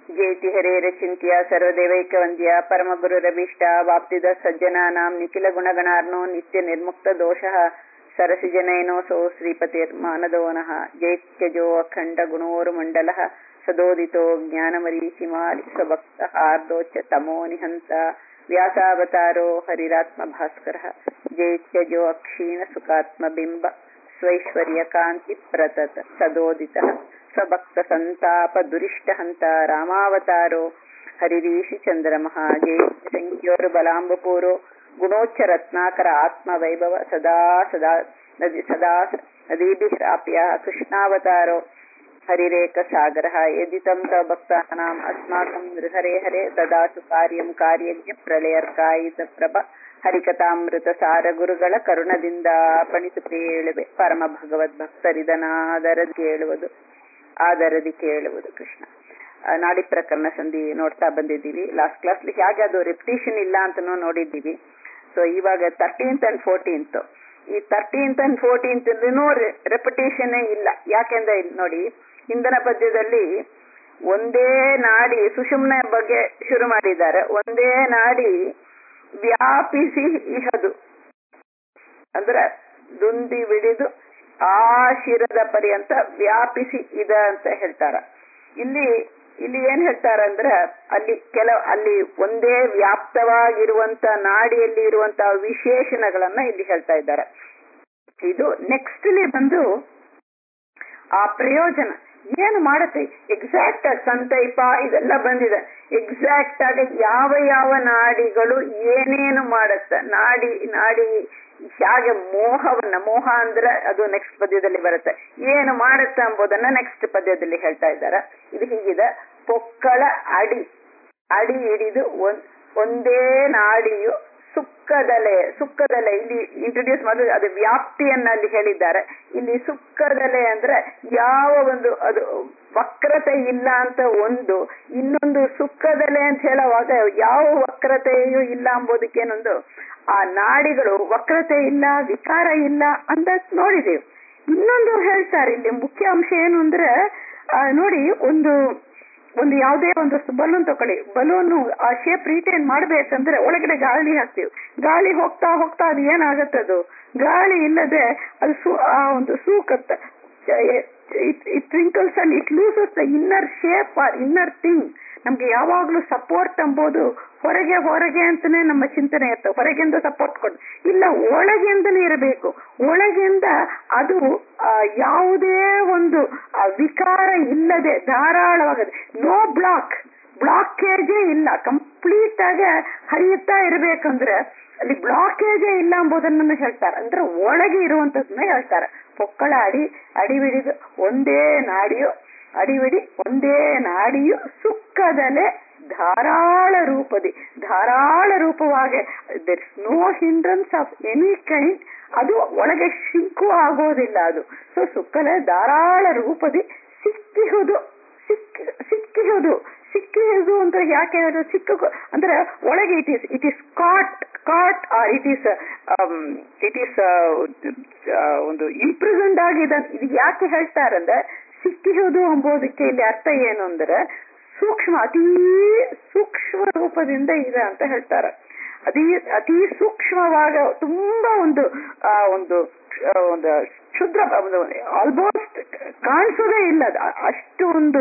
ಜೇತಿ ಹರೇರಚಿಂತ್ಯ ಸರ್ವದೇವೈಕವಂದ್ಯ ಪರಮಗುರುರಭೀಷ್ಟ ವಾಪ್ತಿದ ಸಜ್ಜನಾನಾಂ ನಿಖಿಲ ಗುಣಗಣಾರ್ನೋ ನಿತ್ಯ ನಿರ್ಮುಕ್ತ ದೋಷಃ ಸರಸಿಜನೈನೋಸೋ ಶ್ರೀಪತಿರ್ಮಾನದೋನಃ ಜೈತ್ಯಜೋ ಅಖಂಡ ಗುಣೋರುಮಂಡಲಃ ಸದೋದಿತೋ ಜ್ಞಾನಮರೀಚಿಮಾಲಿ ಸ್ವಭಕ್ತ ಹಾರ್ದೋಚ್ಚ ತಮೋ ನಿಹಂತ ವ್ಯಾಸಾವತಾರೋ ಹರಿರಾತ್ಮ ಭಾಸ್ಕರ ಜೈತ್ಯಜೋ ಅಕ್ಷೀಣ ಸುಖಾತ್ಮ ಬಿಂಬ ಸ್ವೈಶ್ವರ್ಯ ಕಾಂತಿ ಪ್ರತತ ಸದೋದಿತ ಸ್ವಭಕ್ತ ಸಂತಾಪ ದುರಿಷ್ಟ ಹಂತ ರಾಮಾವತಾರೋ ಹರಿರೀಶಿ ಚಂದ್ರಮಃ ಜಯ ಸಂಖ್ಯೋರು ಬಲಾಂಬಪೂರೋ ಗುಣೋಚ್ಚ ರತ್ನಾಕರ ಆತ್ಮ ವೈಭವ ಸದಾ ಸದಾ ನದಿ ಸದಾ ನದೀಭಿರಾಪ್ಯ ಕೃಷ್ಣಾವತಾರೋ ಹರಿರೇಕ ಸಾಗರ ಯದಿತಂ ತ ಭಕ್ತಾನಾಂ ಅಸ್ಮಾಕಂ ಹರೇ ಹರೇ ತದಾಸು ಕಾರ್ಯಂ ಕಾರ್ಯಜ್ಞ ಪ್ರಳಯರ್ಕಾಯಿತ ಪ್ರಭ ಹರಿಕಥಾಮೃತ ಸಾರ ಗುರುಗಳ ಕರುಣದಿಂದ ಪಣಿತು ಕೇಳುವೆ ಪರಮ ಭಗವದ್ ಭಕ್ತರಿದನಾದರದಿ ಕೇಳುವುದು ಆದರದಿ ಕೇಳುವುದು ಕೃಷ್ಣ ನಾಡಿ ಪ್ರಕರಣ ಸಂಧಿ ನೋಡ್ತಾ ಬಂದಿದ್ದೀವಿ ಲಾಸ್ಟ್ ಕ್ಲಾಸ್ ಹೇಗೆ ಅದು ರಿಪಿಟೇಷನ್ ಇಲ್ಲ ಅಂತನೂ ನೋಡಿದ್ದೀವಿ ಸೊ ಇವಾಗ ತರ್ಟೀನ್ತ್ ಅಂಡ್ ಫೋರ್ಟೀನ್ತ್ ಈ ತರ್ಟೀನ್ತ್ ಅಂಡ್ ಫೋರ್ಟೀನ್ತ್ ರೆಪಿಟೇಷನ್ ಇಲ್ಲ ಯಾಕೆಂದ್ರೆ ನೋಡಿ ಹಿಂದಿನ ಪದ್ಯದಲ್ಲಿ ಒಂದೇ ನಾಡಿ ಸುಷುಮ್ನ ಬಗ್ಗೆ ಶುರು ಮಾಡಿದ್ದಾರೆ ಒಂದೇ ನಾಡಿ ವ್ಯಾಪಿಸಿ ಇಹದು ಅಂದ್ರೆ ದುಂದಿ ಬಿಡಿದು ಆ ಶಿರದ ಪರ್ಯಂತ ವ್ಯಾಪಿಸಿ ಇದ ಅಂತ ಹೇಳ್ತಾರ ಇಲ್ಲಿ ಇಲ್ಲಿ ಏನ್ ಹೇಳ್ತಾರ ಅಂದ್ರೆ ಅಲ್ಲಿ ಕೆಲವು ಅಲ್ಲಿ ಒಂದೇ ವ್ಯಾಪ್ತವಾಗಿರುವಂತ ನಾಡಿಯಲ್ಲಿ ಇರುವಂತಹ ವಿಶೇಷಣಗಳನ್ನ ಇಲ್ಲಿ ಹೇಳ್ತಾ ಇದ್ದಾರೆ ಇದು ನೆಕ್ಸ್ಟ್ ಬಂದು ಆ ಪ್ರಯೋಜನ ಏನು ಮಾಡುತ್ತೆ ಎಕ್ಸಾಕ್ಟ್ ಆಗಿ ಸಂತೈಪ ಇದೆಲ್ಲ ಬಂದಿದೆ ಎಕ್ಸಾಕ್ಟ್ ಆಗಿ ಯಾವ ಯಾವ ನಾಡಿಗಳು ಏನೇನು ಮಾಡುತ್ತ ನಾಡಿ ನಾಡಿ ಹೇಗೆ ಮೋಹವನ್ನ ಮೋಹ ಅಂದ್ರೆ ಅದು ನೆಕ್ಸ್ಟ್ ಪದ್ಯದಲ್ಲಿ ಬರುತ್ತೆ ಏನು ಮಾಡುತ್ತೆ ಎಂಬುದನ್ನ ನೆಕ್ಸ್ಟ್ ಪದ್ಯದಲ್ಲಿ ಹೇಳ್ತಾ ಇದ್ದಾರೆ ಇದು ಹೀಗಿದೆ ಪೊಕ್ಕಳ ಅಡಿ ಅಡಿ ಹಿಡಿದು ಒಂದೇ ನಾಡಿಯು ಸುಕ್ಕದಲೆ ಸುಕ್ಕದಲೆ ಇಲ್ಲಿ ಇಂಟ್ರೊಡ್ಯೂಸ್ ಮಾಡಿದ್ರೆ ಅದು ವ್ಯಾಪ್ತಿಯನ್ನ ಅಲ್ಲಿ ಹೇಳಿದ್ದಾರೆ ಇಲ್ಲಿ ಸುಕ್ಕದಲೆ ಅಂದ್ರೆ ಯಾವ ಒಂದು ಅದು ವಕ್ರತೆ ಇಲ್ಲ ಅಂತ ಒಂದು ಇನ್ನೊಂದು ಸುಕ್ಕದಲೆ ಅಂತ ಹೇಳುವಾಗ ಯಾವ ವಕ್ರತೆಯೂ ಇಲ್ಲ ಎಂಬುದಕ್ಕೇನೊಂದು ಆ ನಾಡಿಗಳು ವಕ್ರತೆ ಇಲ್ಲ ವಿಕಾರ ಇಲ್ಲ ಅಂತ ನೋಡಿದೆವು ಇನ್ನೊಂದು ಹೇಳ್ತಾರೆ ಇಲ್ಲಿ ಮುಖ್ಯ ಅಂಶ ಏನು ಅಂದ್ರೆ ನೋಡಿ ಒಂದು ಒಂದು ಯಾವುದೇ ಒಂದು ಬಲೂನ್ ತಗೊಳ್ಳಿ ಬಲೂನ್ ಆ ಶೇಪ್ ರಿಟೈನ್ ಮಾಡ್ಬೇಕಂದ್ರೆ ಒಳಗಡೆ ಗಾಳಿ ಹಾಕ್ತಿವಿ ಗಾಳಿ ಹೋಗ್ತಾ ಹೋಗ್ತಾ ಅದು ಏನಾಗತ್ತೆ ಅದು ಗಾಳಿ ಇಲ್ಲದೆ ಅದು ಸೂ ಆ ಒಂದು ಸೂಕತ್ತ it twinkles and it loses the inner shape or inner thing ನಮ್ಗೆ ಯಾವಾಗ್ಲೂ ಸಪೋರ್ಟ್ ಎಂಬುದು ಹೊರಗೆ ಹೊರಗೆ ಅಂತಾನೆ ನಮ್ಮ ಚಿಂತನೆ ಇರ್ತವೆ ಹೊರಗಿಂದ ಸಪೋರ್ಟ್ ಕೊಡು ಇಲ್ಲ ಒಳಗಿಂದಲೇ ಇರಬೇಕು ಒಳಗಿಂದ ಅದು ಯಾವುದೇ ಒಂದು ವಿಕಾರ ಇಲ್ಲದೆ ಧಾರಾಳವಾಗದೆ ನೋ ಬ್ಲಾಕ್ ಬ್ಲಾಕೇಜೇ ಇಲ್ಲ ಕಂಪ್ಲೀಟ್ ಆಗಿ ಹರಿಯುತ್ತಾ ಇರಬೇಕಂದ್ರೆ ಅಲ್ಲಿ ಬ್ಲಾಕೇಜೇ ಇಲ್ಲ ಎಂಬುದನ್ನು ಹೇಳ್ತಾರೆ ಅಂದ್ರೆ ಒಳಗೆ ಇರುವಂತದನ್ನ ಹೇಳ್ತಾರೆ ಪೊಕ್ಕಳ ಅಡಿ ಅಡಿಬಿಡಿದು ಒಂದೇ ನಾಡಿಯು ಅಡಿಬಿಡಿ ಒಂದೇ ನಾಡಿಯು ಸುಕ್ಕದಲೆ ಧಾರಾಳ ರೂಪದಿ ಧಾರಾಳ ರೂಪವಾಗಿ there is no hindrance of any kind ಅದು ಒಳಗೆ ಶಿಂಕು ಆಗೋದಿಲ್ಲ ಅದು ಸೊ ಸುಕ್ಕಲೆ ಧಾರಾಳ ರೂಪದಿ ಸಿಕ್ಕಿಹುದು ಸಿಕ್ಕಿ ಸಿಕ್ಕಿಹುದು ಸಿಕ್ಕಿಹುದು ಅಂತ ಯಾಕೆ ಹೇಳೋದು ಸಿಕ್ಕ ಅಂದ್ರೆ ಒಳಗೆ it is it is caught caught or it is it is ಒಂದು ಇಂಪ್ರಿಸೆಂಟ್ ಆಗಿದೆ ಇದು ಯಾಕೆ ಹೇಳ್ತಾರಂದ್ರೆ ಸಿಕ್ಕಿಹುದು ಎಂಬುದಕ್ಕೆ ಇಲ್ಲಿ ಅರ್ಥ ಏನು ಅಂದ್ರೆ ಸೂಕ್ಷ್ಮ ಅತೀ ಸೂಕ್ಷ್ಮ ರೂಪದಿಂದ ಇದೆ ಅಂತ ಹೇಳ್ತಾರೆ ಅತಿ ಅತಿ ಸೂಕ್ಷ್ಮವಾಗ ತುಂಬಾ ಒಂದು ಆ ಒಂದು ಒಂದು ಕ್ಷುದ್ರ ಆಲ್ಮೋಸ್ಟ್ ಕಾಣಿಸೋದೇ ಇಲ್ಲ ಅಷ್ಟು ಒಂದು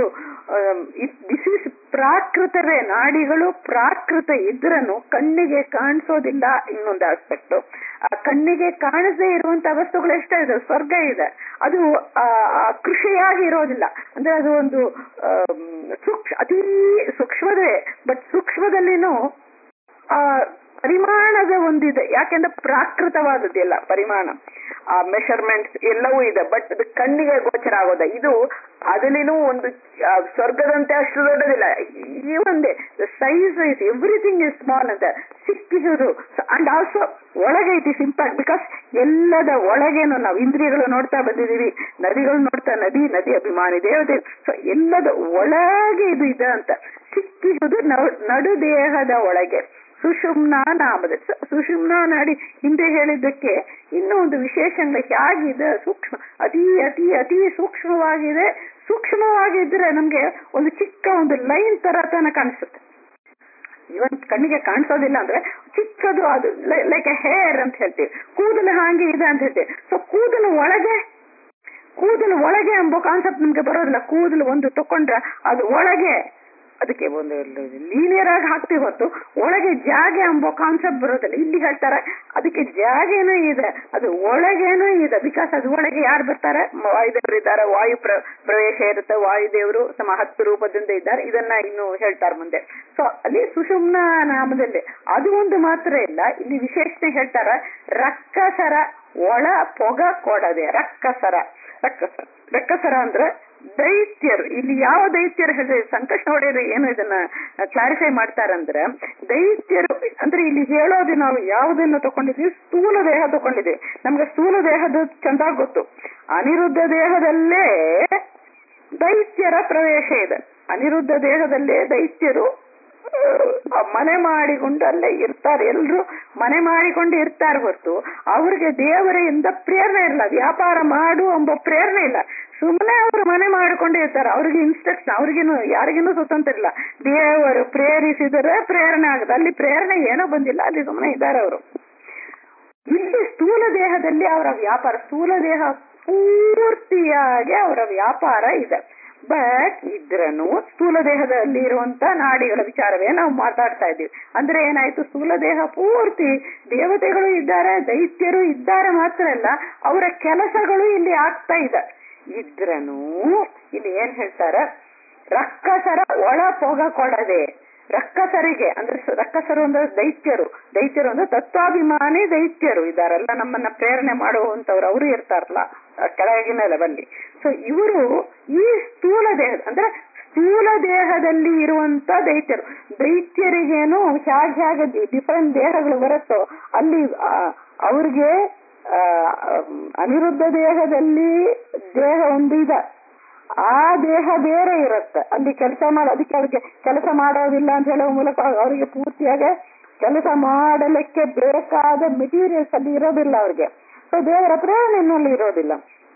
ದಿಸ್ ಇಸ್ ಪ್ರಾಕೃತವೇ ನಾಡಿಗಳು ಪ್ರಾಕೃತ ಇದ್ರನು ಕಣ್ಣಿಗೆ ಕಾಣಿಸೋದಿಲ್ಲ ಇನ್ನೊಂದು ಆಸ್ಪೆಕ್ಟ್ ಆ ಕಣ್ಣಿಗೆ ಕಾಣಿಸದೇ ಇರುವಂತ ವಸ್ತುಗಳು ಎಷ್ಟೇ ಇದೆ ಸ್ವರ್ಗ ಇದೆ ಅದು ಕೃಷಿಯಾಗಿ ಇರೋದಿಲ್ಲ ಅಂದ್ರೆ ಅದು ಒಂದು ಸೂಕ್ಷ್ಮ ಅತಿ ಸೂಕ್ಷ್ಮದೇ ಬಟ್ ಸೂಕ್ಷ್ಮದಲ್ಲಿನೂ ಆ ಪರಿಮಾಣದ ಒಂದಿದೆ ಯಾಕೆಂದ್ರೆ ಪ್ರಾಕೃತವಾದದ್ದೆಲ್ಲ ಪರಿಮಾಣ ಆ ಮೆಷರ್ಮೆಂಟ್ಸ್ ಎಲ್ಲವೂ ಇದೆ ಬಟ್ ಅದು ಕಣ್ಣಿಗೆ ಗೋಚರ ಆಗೋದ ಇದು ಅದಲ್ಲಿನೂ ಒಂದು ಸ್ವರ್ಗದಂತೆ ಅಷ್ಟು ದೊಡ್ಡದಿಲ್ಲ ಈ ಒಂದೇ size is everything is small ಅಂತ ಸಿಕ್ಕಿಸುದು ಅಂಡ್ ಆಲ್ಸೋ ಒಳಗೆ ಇಟ್ ಇಸ್ ಇಂಪ್ಯಾಕ್ಟ್ ಬಿಕಾಸ್ ಎಲ್ಲದ ಒಳಗೇನು ನಾವು ಇಂದ್ರಿಯಗಳು ನೋಡ್ತಾ ಬಂದಿದೀವಿ ನದಿಗಳು ನೋಡ್ತಾ ನದಿ ನದಿ ಅಭಿಮಾನಿ ದೇವತೆ ಸೊ ಎಲ್ಲದ ಒಳಗೆ ಇದು ಇದೆ ಅಂತ ಸಿಕ್ಕಿಸುದು ನಡು ದೇಹದ ಒಳಗೆ ಸುಷುಮ್ನಾ ನಾಮದ ಸುಷುಮ್ನಾ ನಾಡಿ ಹಿಂದೆ ಹೇಳಿದ್ದಕ್ಕೆ ಇನ್ನೂ ಒಂದು ವಿಶೇಷಗಳು ಹೇಗಿದೆ ಸೂಕ್ಷ್ಮ ಅತಿ ಅತಿ ಅತಿ ಸೂಕ್ಷ್ಮವಾಗಿದೆ ಸೂಕ್ಷ್ಮವಾಗಿ ಇದ್ರೆ ನಮ್ಗೆ ಒಂದು ಚಿಕ್ಕ ಒಂದು ಲೈನ್ ತರ ತನ ಕಾಣಿಸುತ್ತೆ ಇವನ್ ಕಣ್ಣಿಗೆ ಕಾಣಿಸೋದಿಲ್ಲ ಅಂದ್ರೆ ಚಿಕ್ಕದು ಅದು ಲೈಕ್ ಎ ಹೇರ್ ಅಂತ ಹೇಳ್ತೀವಿ ಕೂದಲು ಹಾಗೆ ಇದೆ ಅಂತ ಹೇಳ್ತೀವಿ ಸೊ ಕೂದಲು ಒಳಗೆ ಕೂದಲು ಒಳಗೆ ಎಂಬ ಕಾನ್ಸೆಪ್ಟ್ ನಮ್ಗೆ ಬರೋದಿಲ್ಲ ಕೂದಲು ಒಂದು ತಕೊಂಡ್ರೆ ಅದು ಒಳಗೆ ಅದಕ್ಕೆ ಒಂದು ಲೀನಿಯರ್ ಆಗಿ ಹಾಕ್ತಿವಿ ಹೊತ್ತು ಒಳಗೆ ಜಾಗೆ ಎಂಬ ಕಾನ್ಸೆಪ್ಟ್ ಬರೋದಿಲ್ಲ ಇಲ್ಲಿ ಹೇಳ್ತಾರೆ ಅದಕ್ಕೆ ಜಾಗೇನೂ ಇದೆ ಅದು ಒಳಗೇನೂ ಇದೆ ಬಿಕಾಸ್ ಅದು ಒಳಗೆ ಯಾರು ಬರ್ತಾರೆ ವಾಯುದೇವರು ಇದ್ದಾರೆ ವಾಯು ಪ್ರ ಪ್ರವೇಶ ಇರುತ್ತೆ ವಾಯುದೇವರು ತಮ್ಮ ಹತ್ತು ರೂಪದಿಂದ ಇದ್ದಾರೆ ಇದನ್ನ ಇನ್ನು ಹೇಳ್ತಾರೆ ಮುಂದೆ ಸೊ ಅಲ್ಲಿ ಸುಷುಮ್ನ ನಾಮದಲ್ಲಿ ಅದು ಒಂದು ಮಾತ್ರ ಇಲ್ಲ ಇಲ್ಲಿ ವಿಶೇಷಣೆ ಹೇಳ್ತಾರೆ ರಕ್ಕಸರ ಒಳ ಪೊಗ ಕೊಡದೆ ರಕ್ಕಸರ ರಕ್ಕಸರ ರಕ್ಕಸರ ಅಂದ್ರೆ ದೈತ್ಯರು ಇಲ್ಲಿ ಯಾವ ದೈತ್ಯರು ಹೇಳಿದ್ರೆ ಸಂಕಷ್ಟ ಒಡೆಯರು ಏನು ಇದನ್ನ ಕ್ಲಾರಿಫೈ ಮಾಡ್ತಾರಂದ್ರೆ ದೈತ್ಯರು ಅಂದ್ರೆ ಇಲ್ಲಿ ಹೇಳೋದು ನಾವು ಯಾವುದನ್ನು ತಗೊಂಡಿದ್ವಿ ಸ್ಥೂಲ ದೇಹ ತಗೊಂಡಿದ್ವಿ ನಮ್ಗೆ ಸ್ಥೂಲ ದೇಹದ ಚಂದ ಗೊತ್ತು ಅನಿರುದ್ಧ ದೇಹದಲ್ಲೇ ದೈತ್ಯರ ಪ್ರವೇಶ ಇದೆ ಅನಿರುದ್ಧ ದೇಹದಲ್ಲೇ ದೈತ್ಯರು ಆ, ಮನೆ ಮಾಡಿಕೊಂಡು ಅಲ್ಲೇ ಇರ್ತಾರೆ ಎಲ್ರು ಮನೆ ಮಾಡಿಕೊಂಡು ಇರ್ತಾರೆ ಹೊರತು ಅವ್ರಿಗೆ ದೇವರಿಂದ ಪ್ರೇರಣೆ ಇಲ್ಲ ವ್ಯಾಪಾರ ಮಾಡು ಎಂಬ ಪ್ರೇರಣೆ ಇಲ್ಲ ಸುಮ್ಮನೆ ಅವರು ಮನೆ ಮಾಡಿಕೊಂಡು ಇರ್ತಾರೆ ಅವ್ರಿಗೆ ಇನ್ಸ್ಟ್ರಕ್ಷನ್ ಅವ್ರಿಗೇನು ಯಾರಿಗೇನು ಸ್ವತಂತ್ರ ಇಲ್ಲ ದೇವರು ಪ್ರೇರಿಸಿದರೆ ಪ್ರೇರಣೆ ಆಗುತ್ತೆ ಅಲ್ಲಿ ಪ್ರೇರಣೆ ಏನೋ ಬಂದಿಲ್ಲ ಅಲ್ಲಿ ಸುಮ್ಮನೆ ಇದ್ದಾರೆ ಅವರು ಇಲ್ಲಿ ಸ್ಥೂಲ ದೇಹದಲ್ಲಿ ಅವರ ವ್ಯಾಪಾರ ಸ್ಥೂಲ ದೇಹ ಪೂರ್ತಿಯಾಗಿ ಅವರ ವ್ಯಾಪಾರ ಇದೆ ಬಟ್ ಇದ್ರನು ಸ್ಥೂಲ ದೇಹದಲ್ಲಿ ಇರುವಂತ ನಾಡಿಗಳ ವಿಚಾರವೇ ನಾವು ಮಾತಾಡ್ತಾ ಇದ್ದೀವಿ ಅಂದ್ರೆ ಏನಾಯ್ತು ಸ್ಥೂಲ ದೇಹ ಪೂರ್ತಿ ದೇವತೆಗಳು ಇದ್ದಾರೆ ದೈತ್ಯರು ಇದ್ದಾರೆ ಮಾತ್ರ ಅಲ್ಲ ಅವರ ಕೆಲಸಗಳು ಇಲ್ಲಿ ಆಗ್ತಾ ಇದೆ ಇದ್ರನು ಇಲ್ಲಿ ಏನ್ ಹೇಳ್ತಾರ ರಕ್ಕಸರ ಒಳ ಪೊಗ ಕೊಡದೆ ರಕ್ಕಸರಿಗೆ ಅಂದ್ರೆ ಸ- ರಕ್ಕಸರು ಅಂದ್ರೆ ದೈತ್ಯರು ದೈತ್ಯರು ಅಂದ್ರೆ ತತ್ವಾಭಿಮಾನಿ ದೈತ್ಯರು ಇದಾರಲ್ಲ ನಮ್ಮನ್ನ ಪ್ರೇರಣೆ ಮಾಡುವಂತವ್ರು ಅವರು ಇರ್ತಾರಲ್ಲ ಆ ಕೆಳಗಿನ ಲೆವೆಲ್ಲಿ ಸೊ ಇವರು ಈ ಸ್ಥೂಲ ದೇಹದ ಅಂದ್ರೆ ಸ್ಥೂಲ ದೇಹದಲ್ಲಿ ಇರುವಂತ ದೈತ್ಯರು ದೈತ್ಯರಿಗೇನು ಹೇಗೆ ಹೇಗೆ ಡಿಫರೆಂಟ್ ದೇಹಗಳು ಬರುತ್ತೋ ಅಲ್ಲಿ ಆ, ಅವ್ರಿಗೆ ಆ, ಅನಿರುದ್ಧ ದೇಹದಲ್ಲಿ ದೇಹ ಒಂದು ಇದೆ ಆ ದೇಹ ಬೇರೆ ಇರುತ್ತೆ ಅಲ್ಲಿ ಕೆಲಸ ಮಾಡ ಅದಕ್ಕೆ ಅವ್ರಿಗೆ ಕೆಲಸ ಮಾಡೋದಿಲ್ಲ ಅಂತ ಹೇಳುವ ಮೂಲಕ ಅವರಿಗೆ ಪೂರ್ತಿಯಾಗಿ ಕೆಲಸ ಮಾಡಲಿಕ್ಕೆ ಬೇಕಾದ ಮೆಟೀರಿಯಲ್ಸ್ ಅಲ್ಲಿ ಇರೋದಿಲ್ಲ ಅವ್ರಿಗೆ ಸೊ ದೇವರ ಪ್ರೇರಣೆಯಲ್ಲಿ ಇರೋದಿಲ್ಲ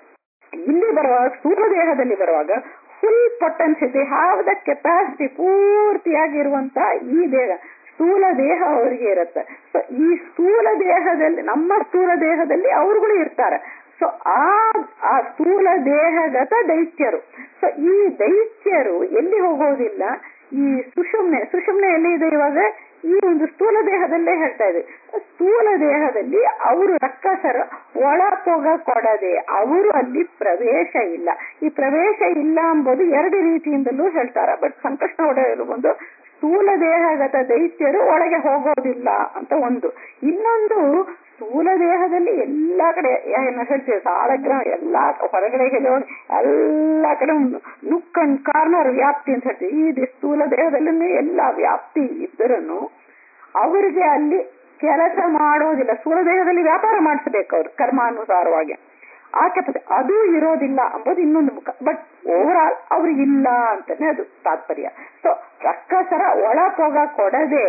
ಇಲ್ಲಿ ಬರುವಾಗ ಸ್ಥೂಲ ದೇಹದಲ್ಲಿ ಬರುವಾಗ full potency have the capacity ಪೂರ್ತಿಯಾಗಿರುವಂತ ಈ ದೇಹ ಸ್ಥೂಲ ದೇಹ ಅವರಿಗೆ ಇರುತ್ತೆ ಸೊ ಈ ಸ್ಥೂಲ ದೇಹದಲ್ಲಿ ನಮ್ಮ ಸ್ಥೂಲ ದೇಹದಲ್ಲಿ ಅವರುಗಳು ಇರ್ತಾರೆ ಸೊ ಆ ಆ ಸ್ಥೂಲ ದೇಹಗತ ದೈತ್ಯರು ಸೊ ಈ ದೈತ್ಯರು ಎಲ್ಲಿ ಹೋಗೋದಿಲ್ಲ ಈ ಸುಷುಮ್ನೆ ಸುಷುಮ್ನೆ ಎಲ್ಲಿ ಇದೆ ಇವಾಗ ಈ ಒಂದು ಸ್ಥೂಲ ದೇಹದಲ್ಲೇ ಹೇಳ್ತಾ ಇದೆ ಸ್ಥೂಲ ದೇಹದಲ್ಲಿ ಅವರು ರಕ್ಕಸರ ಒಳ ಪೊಗ ಕೊಡದೆ ಅವರು ಅಲ್ಲಿ ಪ್ರವೇಶ ಇಲ್ಲ ಈ ಪ್ರವೇಶ ಇಲ್ಲ ಎಂಬುದು ಎರಡು ರೀತಿಯಿಂದಲೂ ಹೇಳ್ತಾರೆ ಬಟ್ ಸಂಕಷ್ಟ ಹೊಡೆಯಲು ಒಂದು ಸ್ಥೂಲ ದೇಹಗತ ದೈತ್ಯರು ಒಳಗೆ ಹೋಗೋದಿಲ್ಲ ಅಂತ ಒಂದು ಇನ್ನೊಂದು ಸ್ಥೂಲ ದೇಹದಲ್ಲಿ ಎಲ್ಲಾ ಕಡೆ ಏನು ಹೇಳ್ತೀವಿ ಸಾಳಗ್ರಹ ಎಲ್ಲಾ ಹೊರಗಡೆ ಕೆಲವು ಎಲ್ಲಾ ಕಡೆ ನುಕ್ ಅಂಡ್ ಕಾರ್ನರ್ ವ್ಯಾಪ್ತಿ ಅಂತ ಹೇಳ್ತೀವಿ ಈ ಸ್ಥೂಲ ದೇಹದಲ್ಲಿ ಎಲ್ಲಾ ವ್ಯಾಪ್ತಿ ಇದ್ದರನು ಅವರಿಗೆ ಅಲ್ಲಿ ಕೆಲಸ ಮಾಡೋದಿಲ್ಲ ಸ್ಥೂಲ ದೇಹದಲ್ಲಿ ವ್ಯಾಪಾರ ಮಾಡಿಸಬೇಕು ಅವ್ರು ಕರ್ಮಾನುಸಾರವಾಗಿ ಆ ಕೆಪಾಸಿಟಿ ಅದು ಇರೋದಿಲ್ಲ ಅಂಬುದು ಇನ್ನೊಂದು ಮುಖ ಬಟ್ ಓವರ್ ಆಲ್ ಅವ್ರಿಗೆ ಇಲ್ಲ ಅಂತಾನೆ ಅದು ತಾತ್ಪರ್ಯ ಸೊ ರಕ್ಕಸರ ಒಳ ಪೊಗ ಕೊಡದೆ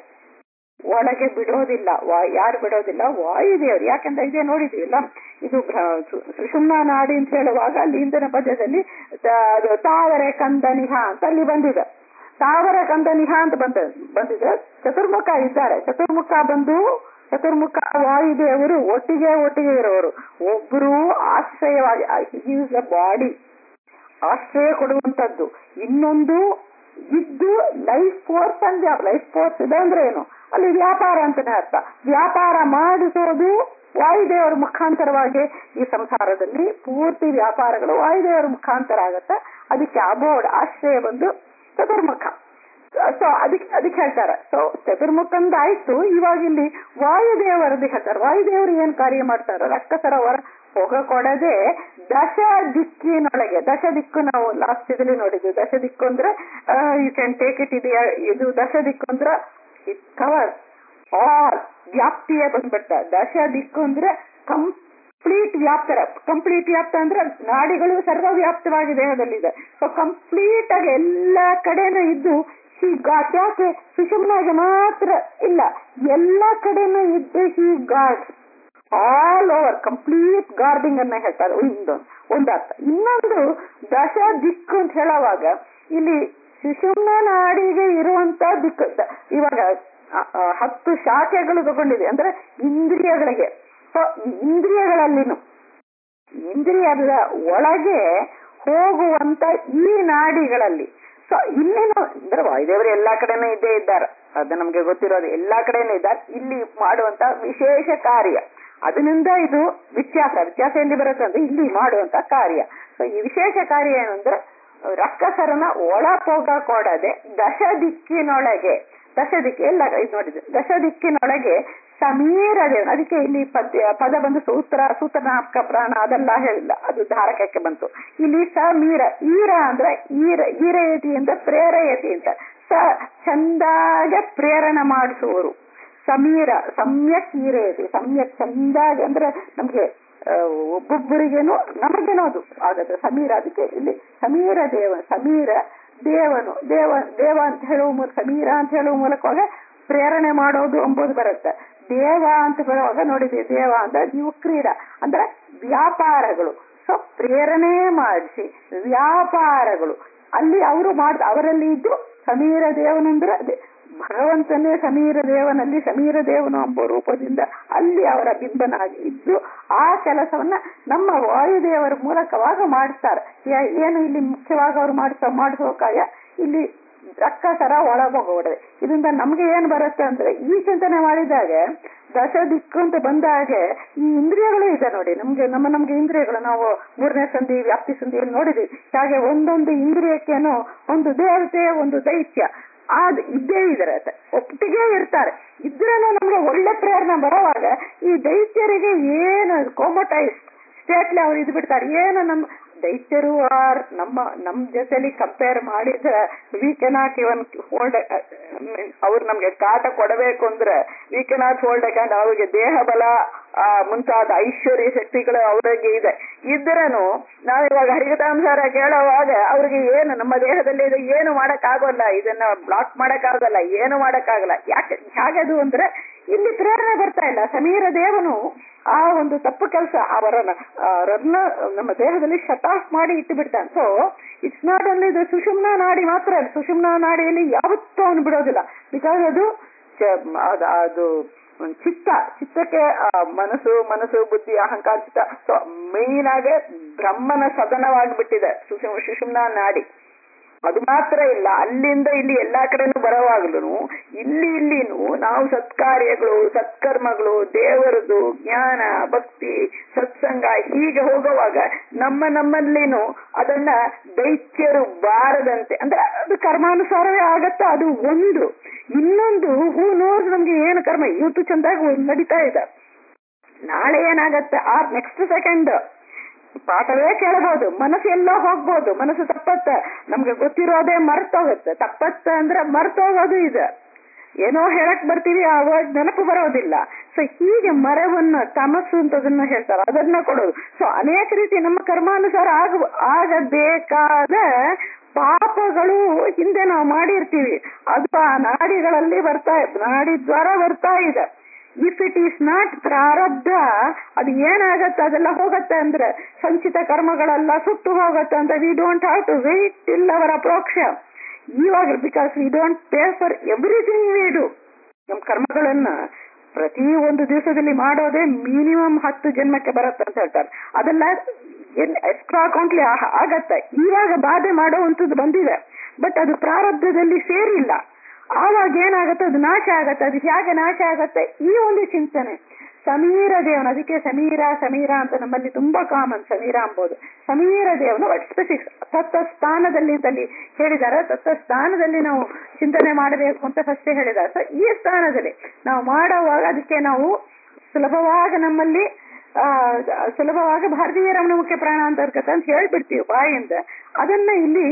ಒಳಗೆ ಬಿಡೋದಿಲ್ಲ ವಾ- ಯಾರು ಬಿಡೋದಿಲ್ಲ ವಾಯುದೇವರು ಯಾಕಂದ್ರೆ ಇದೇ ನೋಡಿದೀವಿಲ್ಲ ಇದು ಭ್ರ- ಸು- ಸುಷುಮ್ನ ನಾಡಿ ಅಂತ ಹೇಳುವಾಗ ಅಲ್ಲಿ ಹಿಂದಿನ ಪದ್ಯದಲ್ಲಿ ತ- ಅದು ತಾವರೆ ಕಂದನಿಹ ಅಂತ ಅಲ್ಲಿ ಬಂದಿದೆ ತಾವರ ಕಂದನಿಹ ಅಂತ ಬಂದ ಬಂದಿದೆ ಚತುರ್ಮುಖ ಇದ್ದಾರೆ ಚತುರ್ಮುಖ ಬಂದು ಚತುರ್ಮುಖ ವಾಯುದೇವರು ಒಟ್ಟಿಗೆ ಒಟ್ಟಿಗೆ ಇರೋರು ಒಬ್ರು ಆಶ್ರಯವಾಗಿ ಈಸ್ ಅ ಬಾಡಿ ಆಶ್ರಯ ಕೊಡುವಂತದ್ದು ಇನ್ನೊಂದು ಇದ್ದು ಲೈಫ್ ಫೋರ್ಸ್ ಅಂದ್ರೆ ಲೈಫ್ ಫೋರ್ಸ್ ಇದೆ ಅಂದ್ರೆ ಏನು ಅಲ್ಲಿ ವ್ಯಾಪಾರ ಅಂತಾನೆ ಅರ್ಥ ವ್ಯಾಪಾರ ಮಾಡಿಸೋದು ವಾಯುದೇವರ ಮುಖಾಂತರವಾಗಿ ಈ ಸಂಸಾರದಲ್ಲಿ ಪೂರ್ತಿ ವ್ಯಾಪಾರಗಳು ವಾಯುದೇವರ ಮುಖಾಂತರ ಆಗತ್ತೆ ಅದಕ್ಕೆ ಅಬೋರ್ಡ್ ಆಶ್ರಯ ಬಂದು ಚತುರ್ಮುಖ ಸೊ ಅದಕ್ಕೆ ಅದಕ್ಕೆ ಹೇಳ್ತಾರೆ ಸೊ ಚತುರ್ಮುಖಂದ ಆಯ್ತು ಇವಾಗ ಇಲ್ಲಿ ವಾಯುದೇವರದ್ದು ಹೇಳ್ತಾರೆ ವಾಯುದೇವರು ಏನ್ ಕಾರ್ಯ ಮಾಡ್ತಾರೆ ರಕ್ಕಸರ ಹೊರ ಹೊಗ ಕೊಡದೆ ದಶ ದಿಕ್ಕಿನೊಳಗೆ ದಶ ದಿಕ್ಕು ನಾವು ಲಾಸ್ಟ್ ಇದರಲ್ಲಿ ನೋಡಿದ್ವಿ ದಶ ದಿಕ್ಕು ಅಂದ್ರೆ ಯು ಕ್ಯಾನ್ ಟೇಕ್ ಇಟ್ ಇದೆಯಾ ಇದು ದಶ ದಿಕ್ಕು ಅಂದ್ರೆ ಇಟ್ ಕವರ್ ಆಲ್ ವ್ಯಾಪ್ತಿಯೇ ಬಂದ್ಬಿಡ್ತ ದಶ ದಿಕ್ಕು ಅಂದ್ರೆ ಕಂಪ್ಲೀಟ್ ವ್ಯಾಪ್ತರ ಕಂಪ್ಲೀಟ್ ವ್ಯಾಪ್ತ ಅಂದ್ರೆ ನಾಡಿಗಳು ಸರ್ವವ್ಯಾಪ್ತವಾಗಿ ದೇಹದಲ್ಲಿದೆ ಸೊ ಕಂಪ್ಲೀಟ್ ಆಗಿ ಎಲ್ಲಾ ಕಡೆನೂ ಇದ್ದು ಹಿ ಗಾಡ್ ಯಾಕೆ ಸುಷುಮ್ನಾಗೆ ಮಾತ್ರ ಇಲ್ಲ ಎಲ್ಲಾ ಕಡೆನೂ ಇದ್ದು he god all over complete guarding ಅನ್ನ ಹೇಳ್ತಾರೆ ಒಂದು ಒಂದು ಅರ್ಥ ಇನ್ನೊಂದು ದಶ ದಿಕ್ಕು ಅಂತ ಹೇಳುವಾಗ ಇಲ್ಲಿ ಸುಷುಮ್ನ ನಾಡಿಗೆ ಇರುವಂತ ದಿಕ್ಕು ದ- ಇವಾಗ ಆ, ಆ, ಹತ್ತು ಶಾಖೆಗಳು ತಗೊಂಡಿದೆ ಅಂದ್ರೆ ಇಂದ್ರಿಯಗಳಿಗೆ ಸೊ ಈ ಇಂದ್ರಿಯಗಳಲ್ಲಿನು ಇಂದ್ರಿಯದ ಒಳಗೆ ಹೋಗುವಂತ ಈ ನಾಡಿಗಳಲ್ಲಿ ಸೊ ಇಲ್ಲೇನು ಅಂದ್ರೆ ವಾಯುದೇವರು ಎಲ್ಲಾ ಕಡೆನೂ ಇದ್ದೇ ಇದ್ದಾರೆ ಅದು ನಮ್ಗೆ ಗೊತ್ತಿರೋದು ಎಲ್ಲಾ ಕಡೆನೂ ಇದ್ದಾರೆ ಇಲ್ಲಿ ಮಾಡುವಂತ ವಿಶೇಷ ಕಾರ್ಯ ಅದರಿಂದ ಇದು ವ್ಯತ್ಯಾಸ ವ್ಯತ್ಯಾಸ ಎಲ್ಲಿ ಬರುತ್ತೆ ಅಂದ್ರೆ ಇಲ್ಲಿ ಮಾಡುವಂತ ಕಾರ್ಯ ಸೊ ಈ ವಿಶೇಷ ಕಾರ್ಯ ಏನಂದ್ರೆ ರಕ್ಕಸರನ್ನ ಒಳ ಹೋಗ ಕೊಡದೆ ದಶ ದಿಕ್ಕಿನೊಳಗೆ ದಶ ದಿಕ್ಕಿ ಎಲ್ಲ ಇದು ನೋಡಿದ್ರೆ ದಶ ದಿಕ್ಕಿನೊಳಗೆ ಸಮೀರ ದೇವನ ಅದಕ್ಕೆ ಇಲ್ಲಿ ಪದ್ಯ ಪದ ಬಂದು ಸೂತ್ರ ಸೂತ್ರನಾಮಕ ಪ್ರಾಣ ಅದೆಲ್ಲ ಹೇಳಿಲ್ಲ ಅದು ಧಾರಕಕ್ಕೆ ಬಂತು ಇಲ್ಲಿ ಸಮೀರ ಈರ ಅಂದ್ರೆ ಈರ ಈರಯತಿ ಅಂತ ಪ್ರೇರಯತಿ ಅಂತ ಸ ಚಂದಾಗೆ ಪ್ರೇರಣೆ ಮಾಡಿಸುವರು ಸಮೀರ ಸಮ್ಯಕ್ ಈರಯತಿ ಸಮ್ಯಕ್ ಚಂದಾಗಿ ಅಂದ್ರೆ ನಮ್ಗೆ ಆ, ಒಬ್ಬೊಬ್ಬರಿಗೇನು ನಮಗೇನೋ ಅದು ಆಗತ್ತೆ ಸಮೀರ ಅದಕ್ಕೆ ಇಲ್ಲಿ ಸಮೀರ ದೇವ ಸಮೀರ ದೇವನು ದೇವ ದೇವ ಅಂತ ಹೇಳುವ ಮೂಲಕ ಸಮೀರ ಅಂತ ಹೇಳುವ ಮೂಲಕವಾಗ ಪ್ರೇರಣೆ ಮಾಡೋದು ಎಂಬುದು ಬರುತ್ತೆ ದೇವ ಅಂತ ಬರುವಾಗ ನೋಡಿದ್ವಿ ದೇವ ಅಂದ್ರೆ ನೀವು ಕ್ರೀಡಾ ಅಂದ್ರೆ ವ್ಯಾಪಾರಗಳು ಸೊ ಪ್ರೇರಣೆ ಮಾಡಿಸಿ ವ್ಯಾಪಾರಗಳು ಅಲ್ಲಿ ಅವರು ಮಾಡ್ ಅವರಲ್ಲಿ ಇದ್ದು ಸಮೀರ ದೇವನಂದ್ರೆ ಅದೇ ಭಗವಂತನೇ ಸಮೀರ ದೇವನಲ್ಲಿ ಸಮೀರ ದೇವನು ಎಂಬ ರೂಪದಿಂದ ಅಲ್ಲಿ ಅವರ ಬಿಂಬನಾಗಿ ಇದ್ದು ಆ ಕೆಲಸವನ್ನ ನಮ್ಮ ವಾಯುದೇವರ ಮೂಲಕವಾಗ ಮಾಡ್ತಾರೆ ಯಾ- ಏನು ಇಲ್ಲಿ ಮುಖ್ಯವಾಗಿ ಅವರು ಮಾಡಿಸ ಮಾಡಿಸೋ ಕಾರ್ಯ ಇಲ್ಲಿ ರಕ್ಕಸರ ಒಳಗೋಗಬಾರದು ಇದರಿಂದ ನಮ್ಗೆ ಏನ್ ಬರುತ್ತೆ ಅಂದ್ರೆ ಈ ಚಿಂತನೆ ಮಾಡಿದಾಗ ದಶ ದಿಕ್ಕು ಅಂತ ಬಂದಾಗೆ ಈ ಇಂದ್ರಿಯಗಳು ಇದೆ ನೋಡಿ ನಮ್ಗೆ ನಮ್ಮ ನಮ್ಗೆ ಇಂದ್ರಿಯಗಳು ನಾವು ಮೂರನೇ ಸಂಧಿ ವ್ಯಾಪ್ತಿ ಸಂಧಿಯಲ್ಲಿ ನೋಡಿದ್ವಿ ಹಾಗೆ ಒಂದೊಂದು ಇಂದ್ರಿಯಕ್ಕೇನು ಒಂದು ದೇವತೆ ಒಂದು ದೈತ್ಯ ಅದ್ ಇದ್ದೇ ಇದ್ರೆ ಒಟ್ಟಿಗೆ ಇರ್ತಾರೆ ಇದ್ರೇನು ನಮ್ಗೆ ಒಳ್ಳೆ ಪ್ರೇರಣೆ ಬರೋವಾಗ ಈ ದೈತ್ಯರಿಗೆ ಏನು ಕೋಮಟೈಸ್ ಸ್ಟೇಟ್ಲಿ ಅವ್ರು ಇದ್ ಬಿಡ್ತಾರೆ ಏನು ನಮ್ಮ ದೈತ್ಯರು ಆರ್ ನಮ್ಮ ನಮ್ ಜೊತೆಲಿ ಕಂಪೇರ್ ಮಾಡಿದ್ರೆ ವಿ ಕೆನಾಟ್ ಇವನ್ ಹೋಲ್ಡ್ ಅವ್ರು ನಮ್ಗೆ ಕಾಟ ಕೊಡಬೇಕು ಅಂದ್ರೆ ವಿ ಕೆನಾಟ್ ಹೋಲ್ಡ್ ಯಾಕಂದ್ರೆ ಅವ್ರಿಗೆ ದೇಹ ಬಲ ಆ, ಮುಂತಾದ ಐಶ್ವರ್ಯ ಶಕ್ತಿಗಳು ಅವರಿಗೆ ಇದೆ ಇದ್ರನು ನಾವು ಇವಾಗ ಹರಿಗತಾಂಸಾರ ಕೇಳುವಾಗ ಅವ್ರಿಗೆ ಏನು ನಮ್ಮ ದೇಹದಲ್ಲಿ ಇದು ಏನು ಮಾಡಕ್ಕಾಗೋಲ್ಲ ಇದನ್ನ ಬ್ಲಾಕ್ ಮಾಡಕ್ಕಾಗಲ್ಲ ಏನು ಮಾಡಕ್ಕಾಗಲ್ಲ ಯಾಕೆ ಹೇಗದು ಅಂದ್ರೆ ಇಲ್ಲಿ ಪ್ರೇರಣೆ ಬರ್ತಾ ಇಲ್ಲ ಸಮೀರ ದೇವನು ಆ ಒಂದು ತಪ್ಪು ಕೆಲಸ ಅವರನ್ನ ಅವರನ್ನ ನಮ್ಮ ದೇಹದಲ್ಲಿ ಶಟ್ ಆಫ್ ಮಾಡಿ ಇಟ್ಟು ಬಿಡ್ತಾನೆ so it's not only the ಸುಷುಮ್ನ ನಾಡಿ ಮಾತ್ರ ಅಲ್ಲ ಸುಷುಮ್ನ ನಾಡಿಯಲ್ಲಿ ಯಾವತ್ತೂ ಅವನು ಬಿಡೋದಿಲ್ಲ ಬಿಕಾಸ್ ಅದು ಚ- ಅದು- ಅದು ಚಿತ್ತ ಚಿತ್ತಕ್ಕೆ ಆ, ಮನಸ್ಸು ಮನಸ್ಸು ಬುದ್ಧಿ ಅಹಂಕಾರ ಚಿತ್ತ ಸೊ ಮೈನ್ ಆಗಿ ಬ್ರಹ್ಮನ ಸದನವಾಗಿಬಿಟ್ಟಿದೆ ಸುಷುಮ್ ಸುಷುಮ್ನ ನಾಡಿ ಅದು ಮಾತ್ರ ಇಲ್ಲ ಅಲ್ಲಿಂದ ಇಲ್ಲಿ ಎಲ್ಲಾ ಕಡೆನೂ ಬರೋವಾಗ್ಲೂ ಇಲ್ಲಿ ಇಲ್ಲಿನೂ ನಾವು ಸತ್ಕಾರ್ಯಗಳು ಸತ್ಕರ್ಮಗಳು ದೇವರದು ಜ್ಞಾನ ಭಕ್ತಿ ಸತ್ಸಂಗ ಹೀಗೆ ಹೋಗುವಾಗ ನಮ್ಮ ನಮ್ಮಲ್ಲಿನೂ ಅದನ್ನ ದೈತ್ಯರು ಬಾರದಂತೆ ಅಂದ್ರೆ ಅದು ಕರ್ಮಾನುಸಾರವೇ ಆಗತ್ತ ಅದು ಒಂದು ಇನ್ನೊಂದು ಹೂ ನೋಸ್ ನಮ್ಗೆ ಏನು ಕರ್ಮ ಇವತ್ತು ಚಂದಾಗಿ ನಡೀತಾ ಇದೆ ನಾಳೆ ಏನಾಗತ್ತೆ ಆ ನೆಕ್ಸ್ಟ್ ಸೆಕೆಂಡ್ ಪಾಠವೇ ಕೇಳಬಹುದು ಮನಸ್ಸು ಎಲ್ಲೋ ಹೋಗ್ಬೋದು ಮನಸ್ಸು ತಪ್ಪತ್ತ ನಮ್ಗೆ ಗೊತ್ತಿರೋದೇ ಮರ್ತೋಗುತ್ತೆ ತಪ್ಪತ್ತ ಅಂದ್ರೆ ಮರ್ತೋಗೋದು ಇದೆ ಏನೋ ಹೇಳಕ್ ಬರ್ತೀವಿ ಆ ವರ್ಡ್ ನೆನಪು ಬರೋದಿಲ್ಲ ಸೊ ಹೀಗೆ ಮರವನ್ನ ತಮಸ್ಸು ಅಂತದನ್ನ ಹೇಳ್ತಾರೆ ಅದನ್ನ ಕೊಡೋದು ಸೊ ಅನೇಕ ರೀತಿ ನಮ್ಮ ಕರ್ಮಾನುಸಾರ ಆಗ ಆಗಬೇಕಾದ ಪಾಪಗಳು ಹಿಂದೆ ನಾವು ಮಾಡಿರ್ತೀವಿ ಅದು ಆ ನಾಡಿಗಳಲ್ಲಿ ಬರ್ತಾ ನಾಡಿ ದ್ವಾರ ಬರ್ತಾ ಇದೆ ಇಫ್ ಇಟ್ ಈಸ್ ನಾಟ್ ಪ್ರಾರಬ್ಧ ಅದು ಏನಾಗತ್ತೆ ಅದೆಲ್ಲ ಹೋಗತ್ತೆ ಅಂದ್ರೆ ಸಂಚಿತ ಕರ್ಮಗಳೆಲ್ಲ ಸುಟ್ಟು ಹೋಗತ್ತೆ ಅಂತ we don't have to wait till our ಅಪ್ರೋಕ್ಷ ಇವಾಗ because we don't pay for everything we do ನಮ್ಮ ಕರ್ಮಗಳನ್ನ ಪ್ರತಿ ಒಂದು ದಿವಸದಲ್ಲಿ ಮಾಡೋದೇ ಮಿನಿಮಮ್ ಹತ್ತು ಜನ್ಮಕ್ಕೆ ಬರುತ್ತೆ ಅಂತ ಹೇಳ್ತಾರೆ ಅದೆಲ್ಲ ಎಕ್ಸ್ಟ್ರಾ ಅಕೌಂಟ್ಲಿ ಆಗತ್ತೆ ಇವಾಗ ಬಾಧೆ ಮಾಡುವಂಥದ್ದು ಬಂದಿದೆ ಬಟ್ ಅದು ಪ್ರಾರಬ್ಧದಲ್ಲಿ ಸೇರಿಲ್ಲ ಆವಾಗ ಏನಾಗತ್ತೆ ಅದು ನಾಶ ಆಗತ್ತೆ ಅದು ಹೇಗೆ ನಾಶ ಆಗತ್ತೆ ಈ ಒಂದು ಚಿಂತನೆ ಸಮೀರ ದೇವನ ಅದಕ್ಕೆ ಸಮೀರ ಸಮೀರ ಅಂತ ನಮ್ಮಲ್ಲಿ ತುಂಬಾ ಕಾಮನ್ ಸಮೀರ ಅಂಬೋದು ಸಮೀರ ದೇವನ ಬಟ್ ಸ್ಪೆಸಿಫಿಕ್ ತತ್ತ ಸ್ಥಾನದಲ್ಲಿ ಅಂತಲ್ಲಿ ಹೇಳಿದ್ದಾರೆ ತತ್ತ ಸ್ಥಾನದಲ್ಲಿ ನಾವು ಚಿಂತನೆ ಮಾಡಬೇಕು ಅಂತ ಫಸ್ಟ್ ಹೇಳಿದ್ದಾರೆ ಸೊ ಈ ಸ್ಥಾನದಲ್ಲಿ ನಾವು ಮಾಡುವಾಗ ಅದಕ್ಕೆ ನಾವು ಸುಲಭವಾಗಿ ನಮ್ಮಲ್ಲಿ ಆ ಸುಲಭವಾಗಿ ಭಾರತೀಯ ರಮಣ ಮುಖ್ಯ ಪ್ರಾಣ ಅಂತರ್ಗತ ಅಂತ ಹೇಳ್ಬಿಡ್ತೀವಿ ಬಾಯಿಂದ ಅದನ್ನ ಇಲ್ಲಿ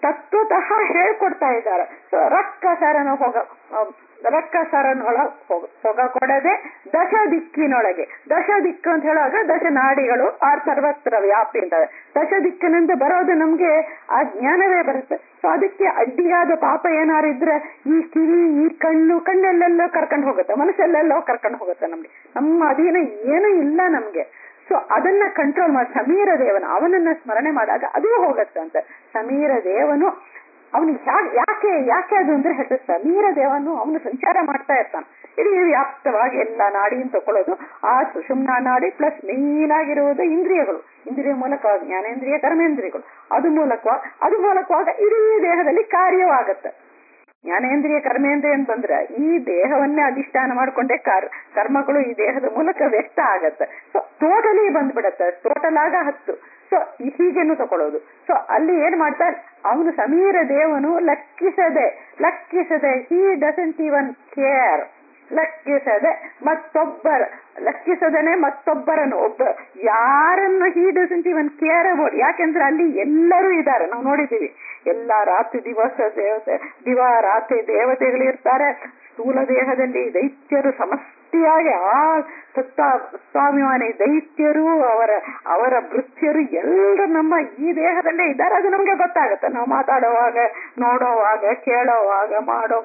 ತತ್ವತಃ ಹೇಳ್ಕೊಡ್ತಾ ಇದ್ದಾರೆ ಸೊ ರಕ್ಕ ಸರನ ಹೋಗ ರಕ್ಕ ಸರನೊಳ ಹೋಗ ಹೋಗ ಕೊಡದೆ ದಶ ದಿಕ್ಕಿನೊಳಗೆ ದಶ ದಿಕ್ಕು ಅಂತ ಹೇಳುವಾಗ ದಶ ನಾಡಿಗಳು ಆರ್ ಸರ್ವತ್ರ ವ್ಯಾಪಿ ಅಂತವೆ ದಶ ದಿಕ್ಕಿನಿಂದ ಬರೋದು ನಮ್ಗೆ ಆ ಜ್ಞಾನವೇ ಬರುತ್ತೆ ಸೊ ಅದಕ್ಕೆ ಅಡ್ಡಿಯಾದ ಪಾಪ ಏನಾರಿದ್ರೆ ಈ ಕಿವಿ ಈ ಕಣ್ಣು ಕಣ್ಣೆಲ್ಲೆಲ್ಲೋ ಕರ್ಕೊಂಡು ಹೋಗುತ್ತೆ ಮನಸ್ಸೆಲ್ಲೆಲ್ಲೋ ಕರ್ಕೊಂಡು ಹೋಗುತ್ತೆ ನಮ್ಗೆ ನಮ್ಮ ಅಧೀನ ಏನೂ ಇಲ್ಲ ನಮ್ಗೆ ಸೊ ಅದನ್ನ ಕಂಟ್ರೋಲ್ ಮಾಡಿ ಸಮೀರ ದೇವನ ಅವನನ್ನ ಸ್ಮರಣೆ ಮಾಡಿದಾಗ ಅದು ಹೋಗತ್ತೆ ಅಂತ ಸಮೀರ ದೇವನು ಅವನಿಗೆ ಯಾಕೆ ಯಾಕೆ ಅದು ಅಂದ್ರೆ ಹೆಸರು ಸಮೀರ ದೇವನು ಅವನು ಸಂಚಾರ ಮಾಡ್ತಾ ಇರ್ತಾನೆ ಇಡೀ ವ್ಯಾಪ್ತವಾಗಿ ಎಲ್ಲ ನಾಡಿಯನ್ನು ತಕೊಳ್ಳೋದು ಆ ಸುಷುಮ್ನ ನಾಡಿ ಪ್ಲಸ್ ಮೇನ್ ಆಗಿರುವುದು ಇಂದ್ರಿಯಗಳು ಇಂದ್ರಿಯ ಮೂಲಕವಾಗಿ ಜ್ಞಾನೇಂದ್ರಿಯ ಕರ್ಮೇಂದ್ರಿಯಗಳು ಅದು ಮೂಲಕ ಅದು ಮೂಲಕವಾಗ ಇಡೀ ದೇಹದಲ್ಲಿ ಕಾರ್ಯವಾಗತ್ತೆ ಜ್ಞಾನೇಂದ್ರಿಯ ಕರ್ಮೇಂದ್ರಿಯ ಅಂತಂದ್ರೆ ಈ ದೇಹವನ್ನೇ ಅಧಿಷ್ಠಾನ ಮಾಡ್ಕೊಂಡೆ ಕರ್ ಕರ್ಮಗಳು ಈ ದೇಹದ ಮೂಲಕ ವ್ಯಕ್ತ ಆಗತ್ತೆ ಸೊ ಟೋಟಲಿ ಬಂದ್ಬಿಡತ್ತೆ ಟೋಟಲ್ ಆಗ ಹತ್ತು ಸೊ ಹೀಗೇನು ತಕೊಳ್ಳೋದು ಸೊ ಅಲ್ಲಿ ಏನ್ ಮಾಡ್ತಾರೆ ಅವನು ಸಮೀರ ದೇವನು ಲೆಕ್ಕಿಸದೆ ಲೆಕ್ಕಿಸದೆ ಹಿ ಡಸಂಟ್ ಇವನ್ ಕೇರ್ ಲೆಕ್ಕಿಸದೆ ಮತ್ತೊಬ್ಬರ ಲೆಕ್ಕಿಸದೇನೆ ಮತ್ತೊಬ್ಬರನ್ನು ಒಬ್ಬ ಯಾರನ್ನು he doesn't even care about ಯಾಕೆಂದ್ರೆ ಅಲ್ಲಿ ಎಲ್ಲರೂ ಇದ್ದಾರೆ ನಾವು ನೋಡಿದ್ದೀವಿ ಎಲ್ಲ ರಾತ್ರಿ ದಿವಸ ದೇವತೆ ದಿವ ರಾತ್ರಿ ದೇವತೆಗಳು ಇರ್ತಾರೆ ಸ್ಥೂಲ ದೇಹದಲ್ಲಿ ದೈತ್ಯರು ಸಮಷ್ಟಿಯಾಗಿ ಆ ಸತ್ತ ಸ್ವಾಭಿಮಾನಿ ದೈತ್ಯರು ಅವರ ಅವರ ವೃತ್ತಿಯರು ಎಲ್ಲರೂ ನಮ್ಮ ಈ ದೇಹದಲ್ಲೇ ಇದ್ದಾರೆ ಅದು ನಮ್ಗೆ ಗೊತ್ತಾಗುತ್ತೆ ನಾವು ಮಾತಾಡುವಾಗ ನೋಡೋವಾಗ ಕೇಳೋವಾಗ ಮಾಡೋ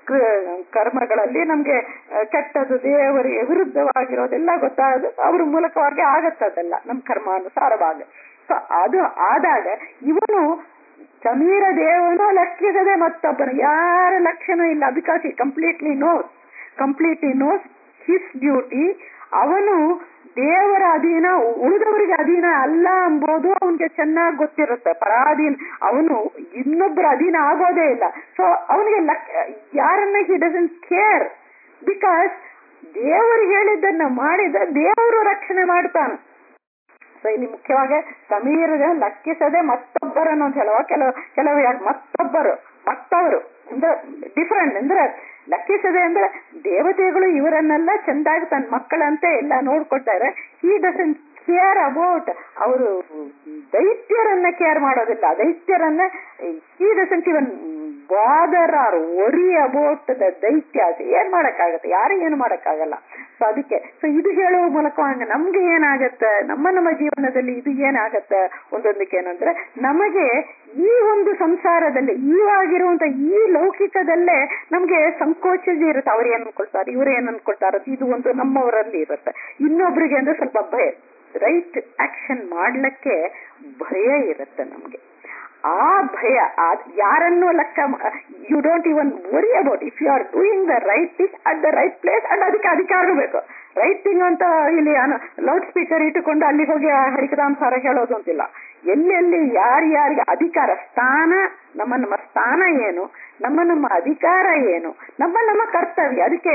ಕರ್ಮಗಳಲ್ಲಿ ನಮ್ಗೆ ಕೆಟ್ಟದ್ದು ದೇವರಿಗೆ ವಿರುದ್ಧವಾಗಿರೋದೆಲ್ಲ ಗೊತ್ತಾಗೋದು ಅವ್ರ ಮೂಲಕವಾಗಿ ಆಗತ್ತದೆಲ್ಲ ನಮ್ಮ ಕರ್ಮಾನುಸಾರವಾಗಿ ಸೊ ಅದು ಆದಾಗ ಇವನು ಸಮೀರ ದೇವನು ಲೆಕ್ಕಿಸದೆ ಮತ್ತೊಬ್ಬನು ಯಾರ ಲಕ್ಷಣ ಇಲ್ಲ ಬಿಕಾಸ್ ಈ completely knows completely knows his duty ಅವನು ದೇವರ ಅಧೀನ ಉಳಿದವರಿಗೆ ಅಧೀನ ಅಲ್ಲ ಎಂಬುದು ಅವನಿಗೆ ಚೆನ್ನಾಗಿ ಗೊತ್ತಿರುತ್ತೆ ಪರಾಧೀನ ಅವನು ಇನ್ನೊಬ್ಬರ ಅಧೀನ ಆಗೋದೇ ಇಲ್ಲ ಸೊ ಅವನಿಗೆ ಯಾರನ್ನ ಹಿ ಡಸಂಟ್ ಕೇರ್ ಬಿಕಾಸ್ ದೇವರು ಹೇಳಿದ್ದನ್ನ ಮಾಡಿದ ದೇವರು ರಕ್ಷಣೆ ಮಾಡ್ತಾನೆ ಸೊ ಇಲ್ಲಿ ಮುಖ್ಯವಾಗಿ ಸಮೀರದ ಲೆಕ್ಕಿಸದೆ ಮತ್ತೊಬ್ಬರನ್ನು ಅಂತ ಹೇಳುವ ಕೆಲವು ಕೆಲವು ಯಾಕೆ ಮತ್ತೊಬ್ಬರು ಮತ್ತವರು ಅಂದ್ರೆ ಡಿಫರೆಂಟ್ ಅಂದ್ರೆ ಲೆಕ್ಕಿಸದೆ ಅಂದ್ರೆ ದೇವತೆಗಳು ಇವರನ್ನೆಲ್ಲ ಚೆಂದಾಗಿ ತನ್ನ ಮಕ್ಕಳಂತೆ ಎಲ್ಲ ನೋಡ್ಕೊಳ್ತಾರೆ ಈ ಡಸನ್ ಕೇರ್ ಅಬೌಟ್ ಅವರು ದೈತ್ಯರನ್ನ ಕೇರ್ ಮಾಡೋದಿಲ್ಲ ದೈತ್ಯರನ್ನ ಈ doesn't even bother or worry about the ದೈತ್ಯ ಏನ್ ಮಾಡಕ್ಕಾಗತ್ತೆ ಯಾರು ಏನು ಮಾಡಕ್ಕಾಗಲ್ಲ ಸೊ ಅದಕ್ಕೆ ಸೊ ಇದು ಹೇಳುವ ಮೂಲಕ ನಮ್ಗೆ ಏನಾಗತ್ತೆ ನಮ್ಮ ನಮ್ಮ ಜೀವನದಲ್ಲಿ ಇದು ಏನಾಗತ್ತೆ ಒಂದೊಂದಕ್ಕೆ ಏನಂದ್ರೆ ನಮಗೆ ಈ ಒಂದು ಸಂಸಾರದಲ್ಲಿ ಈವಾಗಿರುವಂತ ಈ ಲೌಕಿಕದಲ್ಲೇ ನಮ್ಗೆ ಸಂಕೋಚ ಇರುತ್ತೆ ಅವ್ರು ಏನ್ ಅನ್ಕೊಳ್ತಾರೆ ಇವ್ರು ಏನ್ ಅನ್ಕೊಳ್ತಾರೆ ಇದು ಒಂದು ನಮ್ಮವರಲ್ಲಿ ಇರುತ್ತೆ ಇನ್ನೊಬ್ರಿಗೆ ಅಂದ್ರೆ ಸ್ವಲ್ಪ ಭಯ ರೈಟ್ ಆಕ್ಷನ್ ಮಾಡ್ಲಿಕ್ಕೆ ಭಯ ಇರುತ್ತೆ ನಮ್ಗೆ ಆ ಭಯ ಯಾರನ್ನು ಲೆಕ್ಕ you don't even worry about if you are doing the right thing at the right place and ಅದಕ್ಕೆ ಅಧಿಕಾರ ಬೇಕು ರೈಟ್ ಥಿಂಗ್ ಅಂತ ಇಲ್ಲಿ ಲೌಡ್ ಸ್ಪೀಕರ್ ಇಟ್ಟುಕೊಂಡು ಅಲ್ಲಿ ಹೋಗಿ ಹರಿಕದಾಂಸಾರ ಹೇಳೋದು ಅಂತಿಲ್ಲ ಎಲ್ಲೆಲ್ಲಿ ಯಾರ್ಯಾರಿಗೆ ಅಧಿಕಾರ ಸ್ಥಾನ ನಮ್ಮ ನಮ್ಮ ಸ್ಥಾನ ಏನು ನಮ್ಮ ನಮ್ಮ ಅಧಿಕಾರ ಏನು ನಮ್ಮ ನಮ್ಮ ಕರ್ತವ್ಯ ಅದಕ್ಕೆ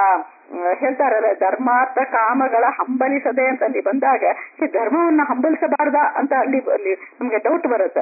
ಹೇಳ್ತಾರಲ್ಲ ಧರ್ಮಾರ್ಥ ಕಾಮಗಳ ಹಂಬಲಿಸದೆ ಅಂತ ಅಲ್ಲಿ ಬಂದಾಗ ಧರ್ಮವನ್ನ ಹಂಬಲಿಸಬಾರ್ದ ಅಂತ ಅಲ್ಲಿ ಅಲ್ಲಿ ನಮ್ಗೆ ಡೌಟ್ ಬರುತ್ತೆ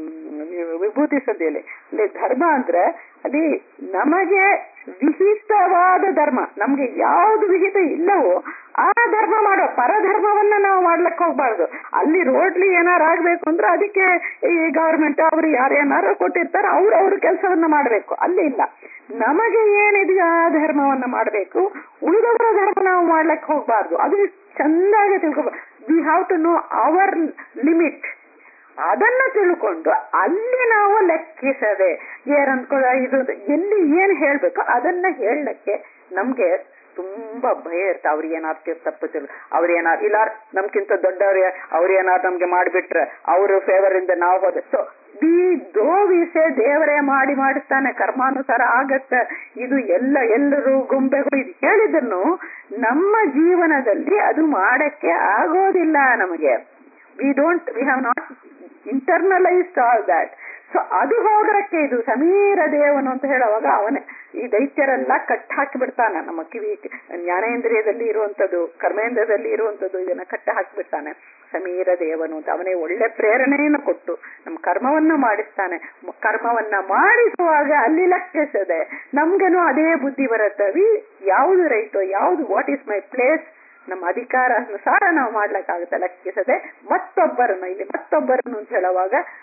ವಿಭೂತಿ ಸದ್ಯದಲ್ಲಿ ಅಲ್ಲಿ ಧರ್ಮ ಅಂದ್ರೆ ಅಲ್ಲಿ ನಮಗೆ ವಿಹಿತವಾದ ಧರ್ಮ ನಮ್ಗೆ ಯಾವ್ದು ವಿಹಿತ ಇಲ್ಲವೋ ಆ ಧರ್ಮ ಮಾಡೋ ಪರಧರ್ಮವನ್ನ ನಾವು ಮಾಡ್ಲಕ್ ಹೋಗ್ಬಾರ್ದು ಅಲ್ಲಿ ರೋಡ್ಲಿ ಏನಾರು ಆಗ್ಬೇಕು ಅಂದ್ರೆ ಅದಕ್ಕೆ ಈ ಗವರ್ಮೆಂಟ್ ಅವ್ರು ಯಾರೇನಾರು ಕೊಟ್ಟಿರ್ತಾರೆ ಅವ್ರು ಅವ್ರ ಕೆಲಸವನ್ನ ಮಾಡ್ಬೇಕು ಅಲ್ಲಿ ಇಲ್ಲ ನಮಗೆ ಏನಿದೆಯೋ ಆ ಧರ್ಮವನ್ನ ಮಾಡ್ಬೇಕು ಉಳಿದವರ ಧರ್ಮ ನಾವು ಮಾಡ್ಲಕ್ ಹೋಗ್ಬಾರ್ದು ಅದು ಚಂದಾಗಿ ತಿಳ್ಕೊಬಾರ್ದು we have to know our limit ಅದನ್ನ ತಿಳ್ಕೊಂಡು ಅಲ್ಲಿ ನಾವು ಲೆಕ್ಕಿಸದೆ ಏನನ್ಕೊಳ್ಳ ಇದು ಎಲ್ಲಿ ಏನ್ ಹೇಳ್ಬೇಕು ಅದನ್ನ ಹೇಳಕ್ಕೆ ನಮ್ಗೆ ತುಂಬಾ ಭಯ ಇರುತ್ತೆ ಅವ್ರು ಏನಾದ್ರು ತಪ್ಪು ತಿಳ್ ಅವ್ರ ಏನಾದ್ರು ಇಲ್ಲ ನಮ್ಗಿಂತ ದೊಡ್ಡವ್ರ ಅವ್ರ ಏನಾದ್ರು ನಮ್ಗೆ ಮಾಡ್ಬಿಟ್ರೆ ಅವ್ರ ಫೇವರ್ ಇಂದ ನಾವು ಹೋದ ಸೊ ದಿ ದೋ ವಿಷಯ ದೇವರೇ ಮಾಡಿ ಮಾಡಿಸ್ತಾನೆ ಕರ್ಮಾನುಸಾರ ಆಗತ್ತೆ ಇದು ಎಲ್ಲ ಎಲ್ಲರೂ ಗೊಂಬೆಗಳು ಇದು ಹೇಳಿದನ್ನು ನಮ್ಮ ಜೀವನದಲ್ಲಿ ಅದು ಮಾಡಕ್ಕೆ ಆಗೋದಿಲ್ಲ ನಮಗೆ we don't we have not internalised all that so ಅದು ಹೋಗರಕ್ಕೆ ಇದು ಸಮೀರ ದೇವನು ಅಂತ ಹೇಳುವಾಗ ಅವನೇ ಈ ದೈತ್ಯರೆಲ್ಲ ಕಟ್ ಹಾಕಿ ಬಿಡ್ತಾನೆ ನಮ್ಮ ಕಿವಿ ಜ್ಞಾನೇಂದ್ರಿಯದಲ್ಲಿ ಇರುವಂತದ್ದು ಕರ್ಮೇಂದ್ರದಲ್ಲಿ ಇರುವಂತದ್ದು ಇದನ್ನ ಕಟ್ಟ ಹಾಕಿಬಿಡ್ತಾನೆ ಸಮೀರ ದೇವನು ಅಂತ ಅವನೇ ಒಳ್ಳೆ ಪ್ರೇರಣೆಯನ್ನು ಕೊಟ್ಟು ನಮ್ಮ ಕರ್ಮವನ್ನ ಮಾಡಿಸ್ತಾನೆ ಕರ್ಮವನ್ನ ಮಾಡಿಸುವಾಗ ಅಲ್ಲಿ ಲೆಕ್ಕಿಸದೆ ನಮ್ಗೇನು ಅದೇ ಬುದ್ಧಿ ಬರುತ್ತೆ ವಿ ಯಾವುದು ರೈಟು ಯಾವುದು ವಾಟ್ ಈಸ್ ಮೈ ಪ್ಲೇಸ್ ನಮ್ಮ ಅಧಿಕಾರ ಅನುಸಾರ ನಾವು ಮಾಡ್ಲಿಕ್ಕಾಗುತ್ತೆ ಲೆಕ್ಕಿಸದೆ ಮತ್ತೊಬ್ಬರನ್ನು ಇಲ್ಲಿ ಮತ್ತೊಬ್ಬರನ್ನು ಅಂತ ಹೇಳುವಾಗ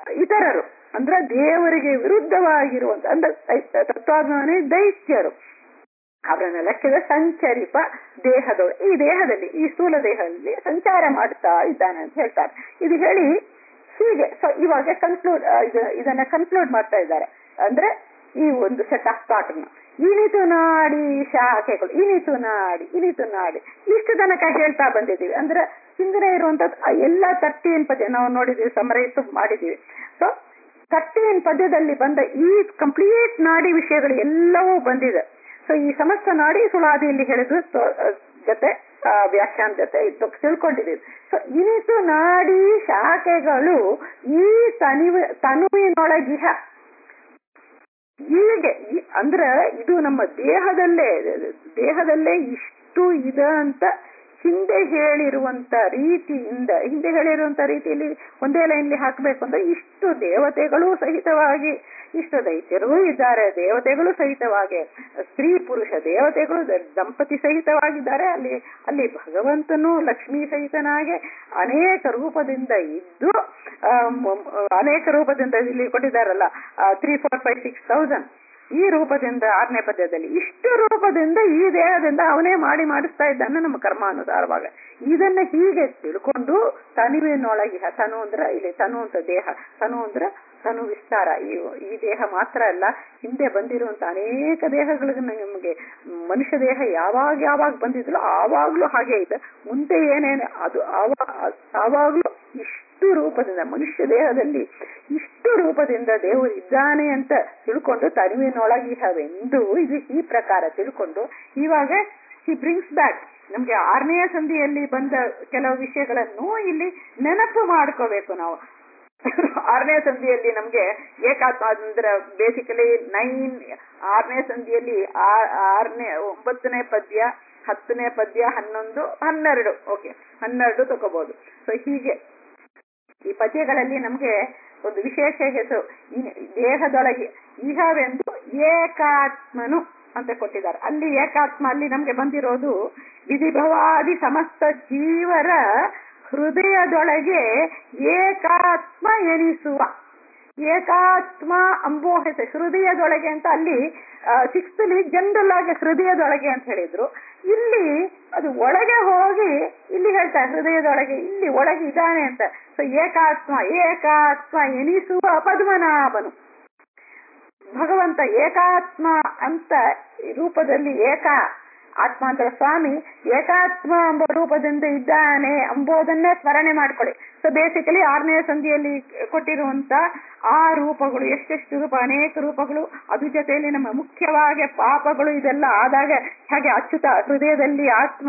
ಇತರರು ಅಂದ್ರೆ ದೇವರಿಗೆ ವಿರುದ್ಧವಾಗಿರುವಂತ ಅಂದ್ರೆ ತತ್ವಾಭಿಮಾನಿ ದೈತ್ಯರು ಅವರನ್ನ ಲೆಕ್ಕದ ಸಂಚರಿಪ ದೇಹದೊಳ ಈ ದೇಹದಲ್ಲಿ ಈ ಸ್ಥೂಲ ದೇಹದಲ್ಲಿ ಸಂಚಾರ ಮಾಡ್ತಾ ಇದ್ದಾನೆ ಅಂತ ಹೇಳ್ತಾರೆ ಇದು ಹೇಳಿ ಹೀಗೆ ಸೊ ಇವಾಗ ಕನ್ಕ್ಲೂಡ್ ಇದನ್ನ ಕನ್ಕ್ಲೂಡ್ ಮಾಡ್ತಾ ಇದ್ದಾರೆ ಅಂದ್ರೆ ಈ ಒಂದು ಸೆಟ್ ಆಫ್ ಪಾರ್ಟ್ನ ಇನಿತು ನಾಡಿ ಶಾಖೆಗಳು ಇನಿತು ನಾಡಿ ಇನಿತು ನಾಡಿ ಇಷ್ಟು ತನಕ ಹೇಳ್ತಾ ಬಂದಿದ್ದೀವಿ ಅಂದ್ರೆ ಹಿಂದಿನ ಇರುವಂತದ್ದು ಎಲ್ಲ ತರ್ಟೀನ್ ಪದ್ಯ ನಾವು ನೋಡಿದೀವಿ ಸಮರೈಸ್ ಮಾಡಿದೀವಿ ಸೊ ತರ್ಟೀನ್ ಪದ್ಯದಲ್ಲಿ ಬಂದ ಈ ಕಂಪ್ಲೀಟ್ ನಾಡಿ ವಿಷಯಗಳು ಎಲ್ಲವೂ ಬಂದಿದೆ ಸೊ ಈ ಸಮಸ್ತ ನಾಡಿ ಸುಳಾದಿಯಲ್ಲಿ ಹೇಳಿದ್ರು ಜೊತೆ ವ್ಯಾಖ್ಯಾನ ಜೊತೆ ಇದು ತಿಳ್ಕೊಂಡಿದ್ದೀವಿ ಸೊ ಇನಿತು ನಾಡಿ ಶಾಖೆಗಳು ಈ ತನಿವ ತನುವಿನೊಳಗಿಹ ಹೀಗೆ ಅಂದ್ರೆ ಇದು ನಮ್ಮ ದೇಹದಲ್ಲೇ ದೇಹದಲ್ಲೇ ಇಷ್ಟು ಇದೆ ಅಂತ ಹಿಂದೆ ಹೇಳಿರುವಂತ ರೀತಿಯಿಂದ ಹಿಂದೆ ಹೇಳಿರುವಂತ ರೀತಿಯಲ್ಲಿ ಒಂದೇ ಲೈನ್ಲಿ ಹಾಕಬೇಕು ಅಂದ್ರೆ ಇಷ್ಟು ದೇವತೆಗಳು ಸಹಿತವಾಗಿ ಇಷ್ಟು ದೈತ್ಯರು ಇದ್ದಾರೆ ದೇವತೆಗಳು ಸಹಿತವಾಗಿ ಸ್ತ್ರೀ ಪುರುಷ ದೇವತೆಗಳು ದಂಪತಿ ಸಹಿತವಾಗಿದ್ದಾರೆ ಅಲ್ಲಿ ಅಲ್ಲಿ ಭಗವಂತನು ಲಕ್ಷ್ಮೀ ಸಹಿತನಾಗೆ ಅನೇಕ ರೂಪದಿಂದ ಇದ್ದು ಅನೇಕ ರೂಪದಿಂದ ಇಲ್ಲಿ ಕೊಟ್ಟಿದ್ದಾರಲ್ಲ three four five six thousand ಈ ರೂಪದಿಂದ ಆರನೇ ಪದ್ಯದಲ್ಲಿ ಇಷ್ಟು ರೂಪದಿಂದ ಈ ದೇಹದಿಂದ ಅವನೇ ಮಾಡಿ ಮಾಡಿಸ್ತಾ ಇದ್ದಾನೆ ನಮ್ಮ ಕರ್ಮಾನುಸಾರವಾಗ ಇದನ್ನ ಹೀಗೆ ತಿಳ್ಕೊಂಡು ತನುವಿನೊಳಗೆ ತನು ಅಂದ್ರ ಇಲ್ಲಿ ತನು ಅಂತ ದೇಹ ತನು ಅಂದ್ರ ತನು ವಿಸ್ತಾರ ಈ ಈ ದೇಹ ಮಾತ್ರ ಅಲ್ಲ ಹಿಂದೆ ಬಂದಿರುವಂತ ಅನೇಕ ದೇಹಗಳಿಗೆ ನಮಗೆ ಮನುಷ್ಯ ದೇಹ ಯಾವಾಗ ಯಾವಾಗ ಬಂದಿದ್ಲು ಆವಾಗ್ಲೂ ಹಾಗೆ ಇದೆ ಮುಂದೆ ಏನೇನೆ ಅದು ಆವಾಗ್ಲೂ ಇಷ್ಟು ರೂಪದಿಂದ ಮನುಷ್ಯ ದೇಹದಲ್ಲಿ ಇಷ್ಟು ರೂಪದಿಂದ ದೇವರು ಇದ್ದಾನೆ ಅಂತ ತಿಳ್ಕೊಂಡು ತನುವಿನೊಳಗಿಹವೆಂದು ಇದು ಈ ಪ್ರಕಾರ ತಿಳ್ಕೊಂಡು ಇವಾಗ ಹಿ ಬ್ರಿಂಗ್ಸ್ ಬ್ಯಾಕ್ ನಮ್ಗೆ ಆರನೆಯ ಸಂಧಿಯಲ್ಲಿ ಬಂದ ಕೆಲವು ವಿಷಯಗಳನ್ನು ಇಲ್ಲಿ ನೆನಪು ಮಾಡ್ಕೋಬೇಕು ನಾವು ಆರನೇ ಸಂಧಿಯಲ್ಲಿ ನಮ್ಗೆ ಏಕಾತ್ಮ ಅಂದ್ರೆ ಬೇಸಿಕಲಿ ನೈನ್ ಆರನೇ ಸಂಧಿಯಲ್ಲಿ ಆರನೇ ಒಂಬತ್ತನೇ ಪದ್ಯ ಹತ್ತನೇ ಪದ್ಯ ಹನ್ನೊಂದು ಹನ್ನೆರಡು ಓಕೆ ಹನ್ನೆರಡು ತಗೋಬಹುದು ಸೊ ಹೀಗೆ ಈ ಪದ್ಯಗಳಲ್ಲಿ ನಮ್ಗೆ ಒಂದು ವಿಶೇಷ ಹೆಸರು ದೇಹದೊಳಗೆ ಇಹವೆಂದು ಏಕಾತ್ಮನು ಅಂತ ಕೊಟ್ಟಿದ್ದಾರೆ ಅಲ್ಲಿ ಏಕಾತ್ಮ ಅಲ್ಲಿ ನಮ್ಗೆ ಬಂದಿರೋದು ವಿಧಿಭವಾದಿ ಸಮಸ್ತ ಜೀವರ ಹೃದಯದೊಳಗೆ ಏಕಾತ್ಮ ಎನಿಸುವ ಏಕಾತ್ಮ ಅಂಬೋ ಹೆಸರು ಹೃದಯದೊಳಗೆ ಅಂತ ಅಲ್ಲಿ ಸಿಕ್ಸ್ತಲ್ಲಿ ಜನರಲ್ ಆಗಿ ಹೃದಯದೊಳಗೆ ಅಂತ ಹೇಳಿದ್ರು ಇಲ್ಲಿ ಅದು ಒಳಗೆ ಹೋಗಿ ಇಲ್ಲಿ ಹೇಳ್ತಾರೆ ಹೃದಯದೊಳಗೆ ಇಲ್ಲಿ ಒಳಗೆ ಇದ್ದಾನೆ ಅಂತ ಸೊ ಏಕಾತ್ಮ ಏಕಾತ್ಮ ಎನಿಸುವ ಪದ್ಮನಾಭನು ಭಗವಂತ ಏಕಾತ್ಮ ಅಂತ ರೂಪದಲ್ಲಿ ಏಕ ಆತ್ಮ ಅಂತ ಸ್ವಾಮಿ ಏಕಾತ್ಮ ಎಂಬ ರೂಪದಿಂದ ಇದ್ದಾನೆ ಎಂಬುದನ್ನೇ ಸ್ಮರಣೆ ಮಾಡ್ಕೊಳ್ಳಿ ಸೊ ಬೇಸಿಕಲಿ ಆರನೇ ಸಂಧಿಯಲ್ಲಿ ಕೊಟ್ಟಿರುವಂತ ಆ ರೂಪಗಳು ಎಷ್ಟೆಷ್ಟು ರೂಪ ಅನೇಕ ರೂಪಗಳು ಅದ್ರ ಜೊತೆಯಲ್ಲಿ ನಮ್ಮ ಮುಖ್ಯವಾಗಿ ಪಾಪಗಳು ಇದೆಲ್ಲ ಆದಾಗ ಹಾಗೆ ಅಚ್ಯುತ ಹೃದಯದಲ್ಲಿ ಆತ್ಮ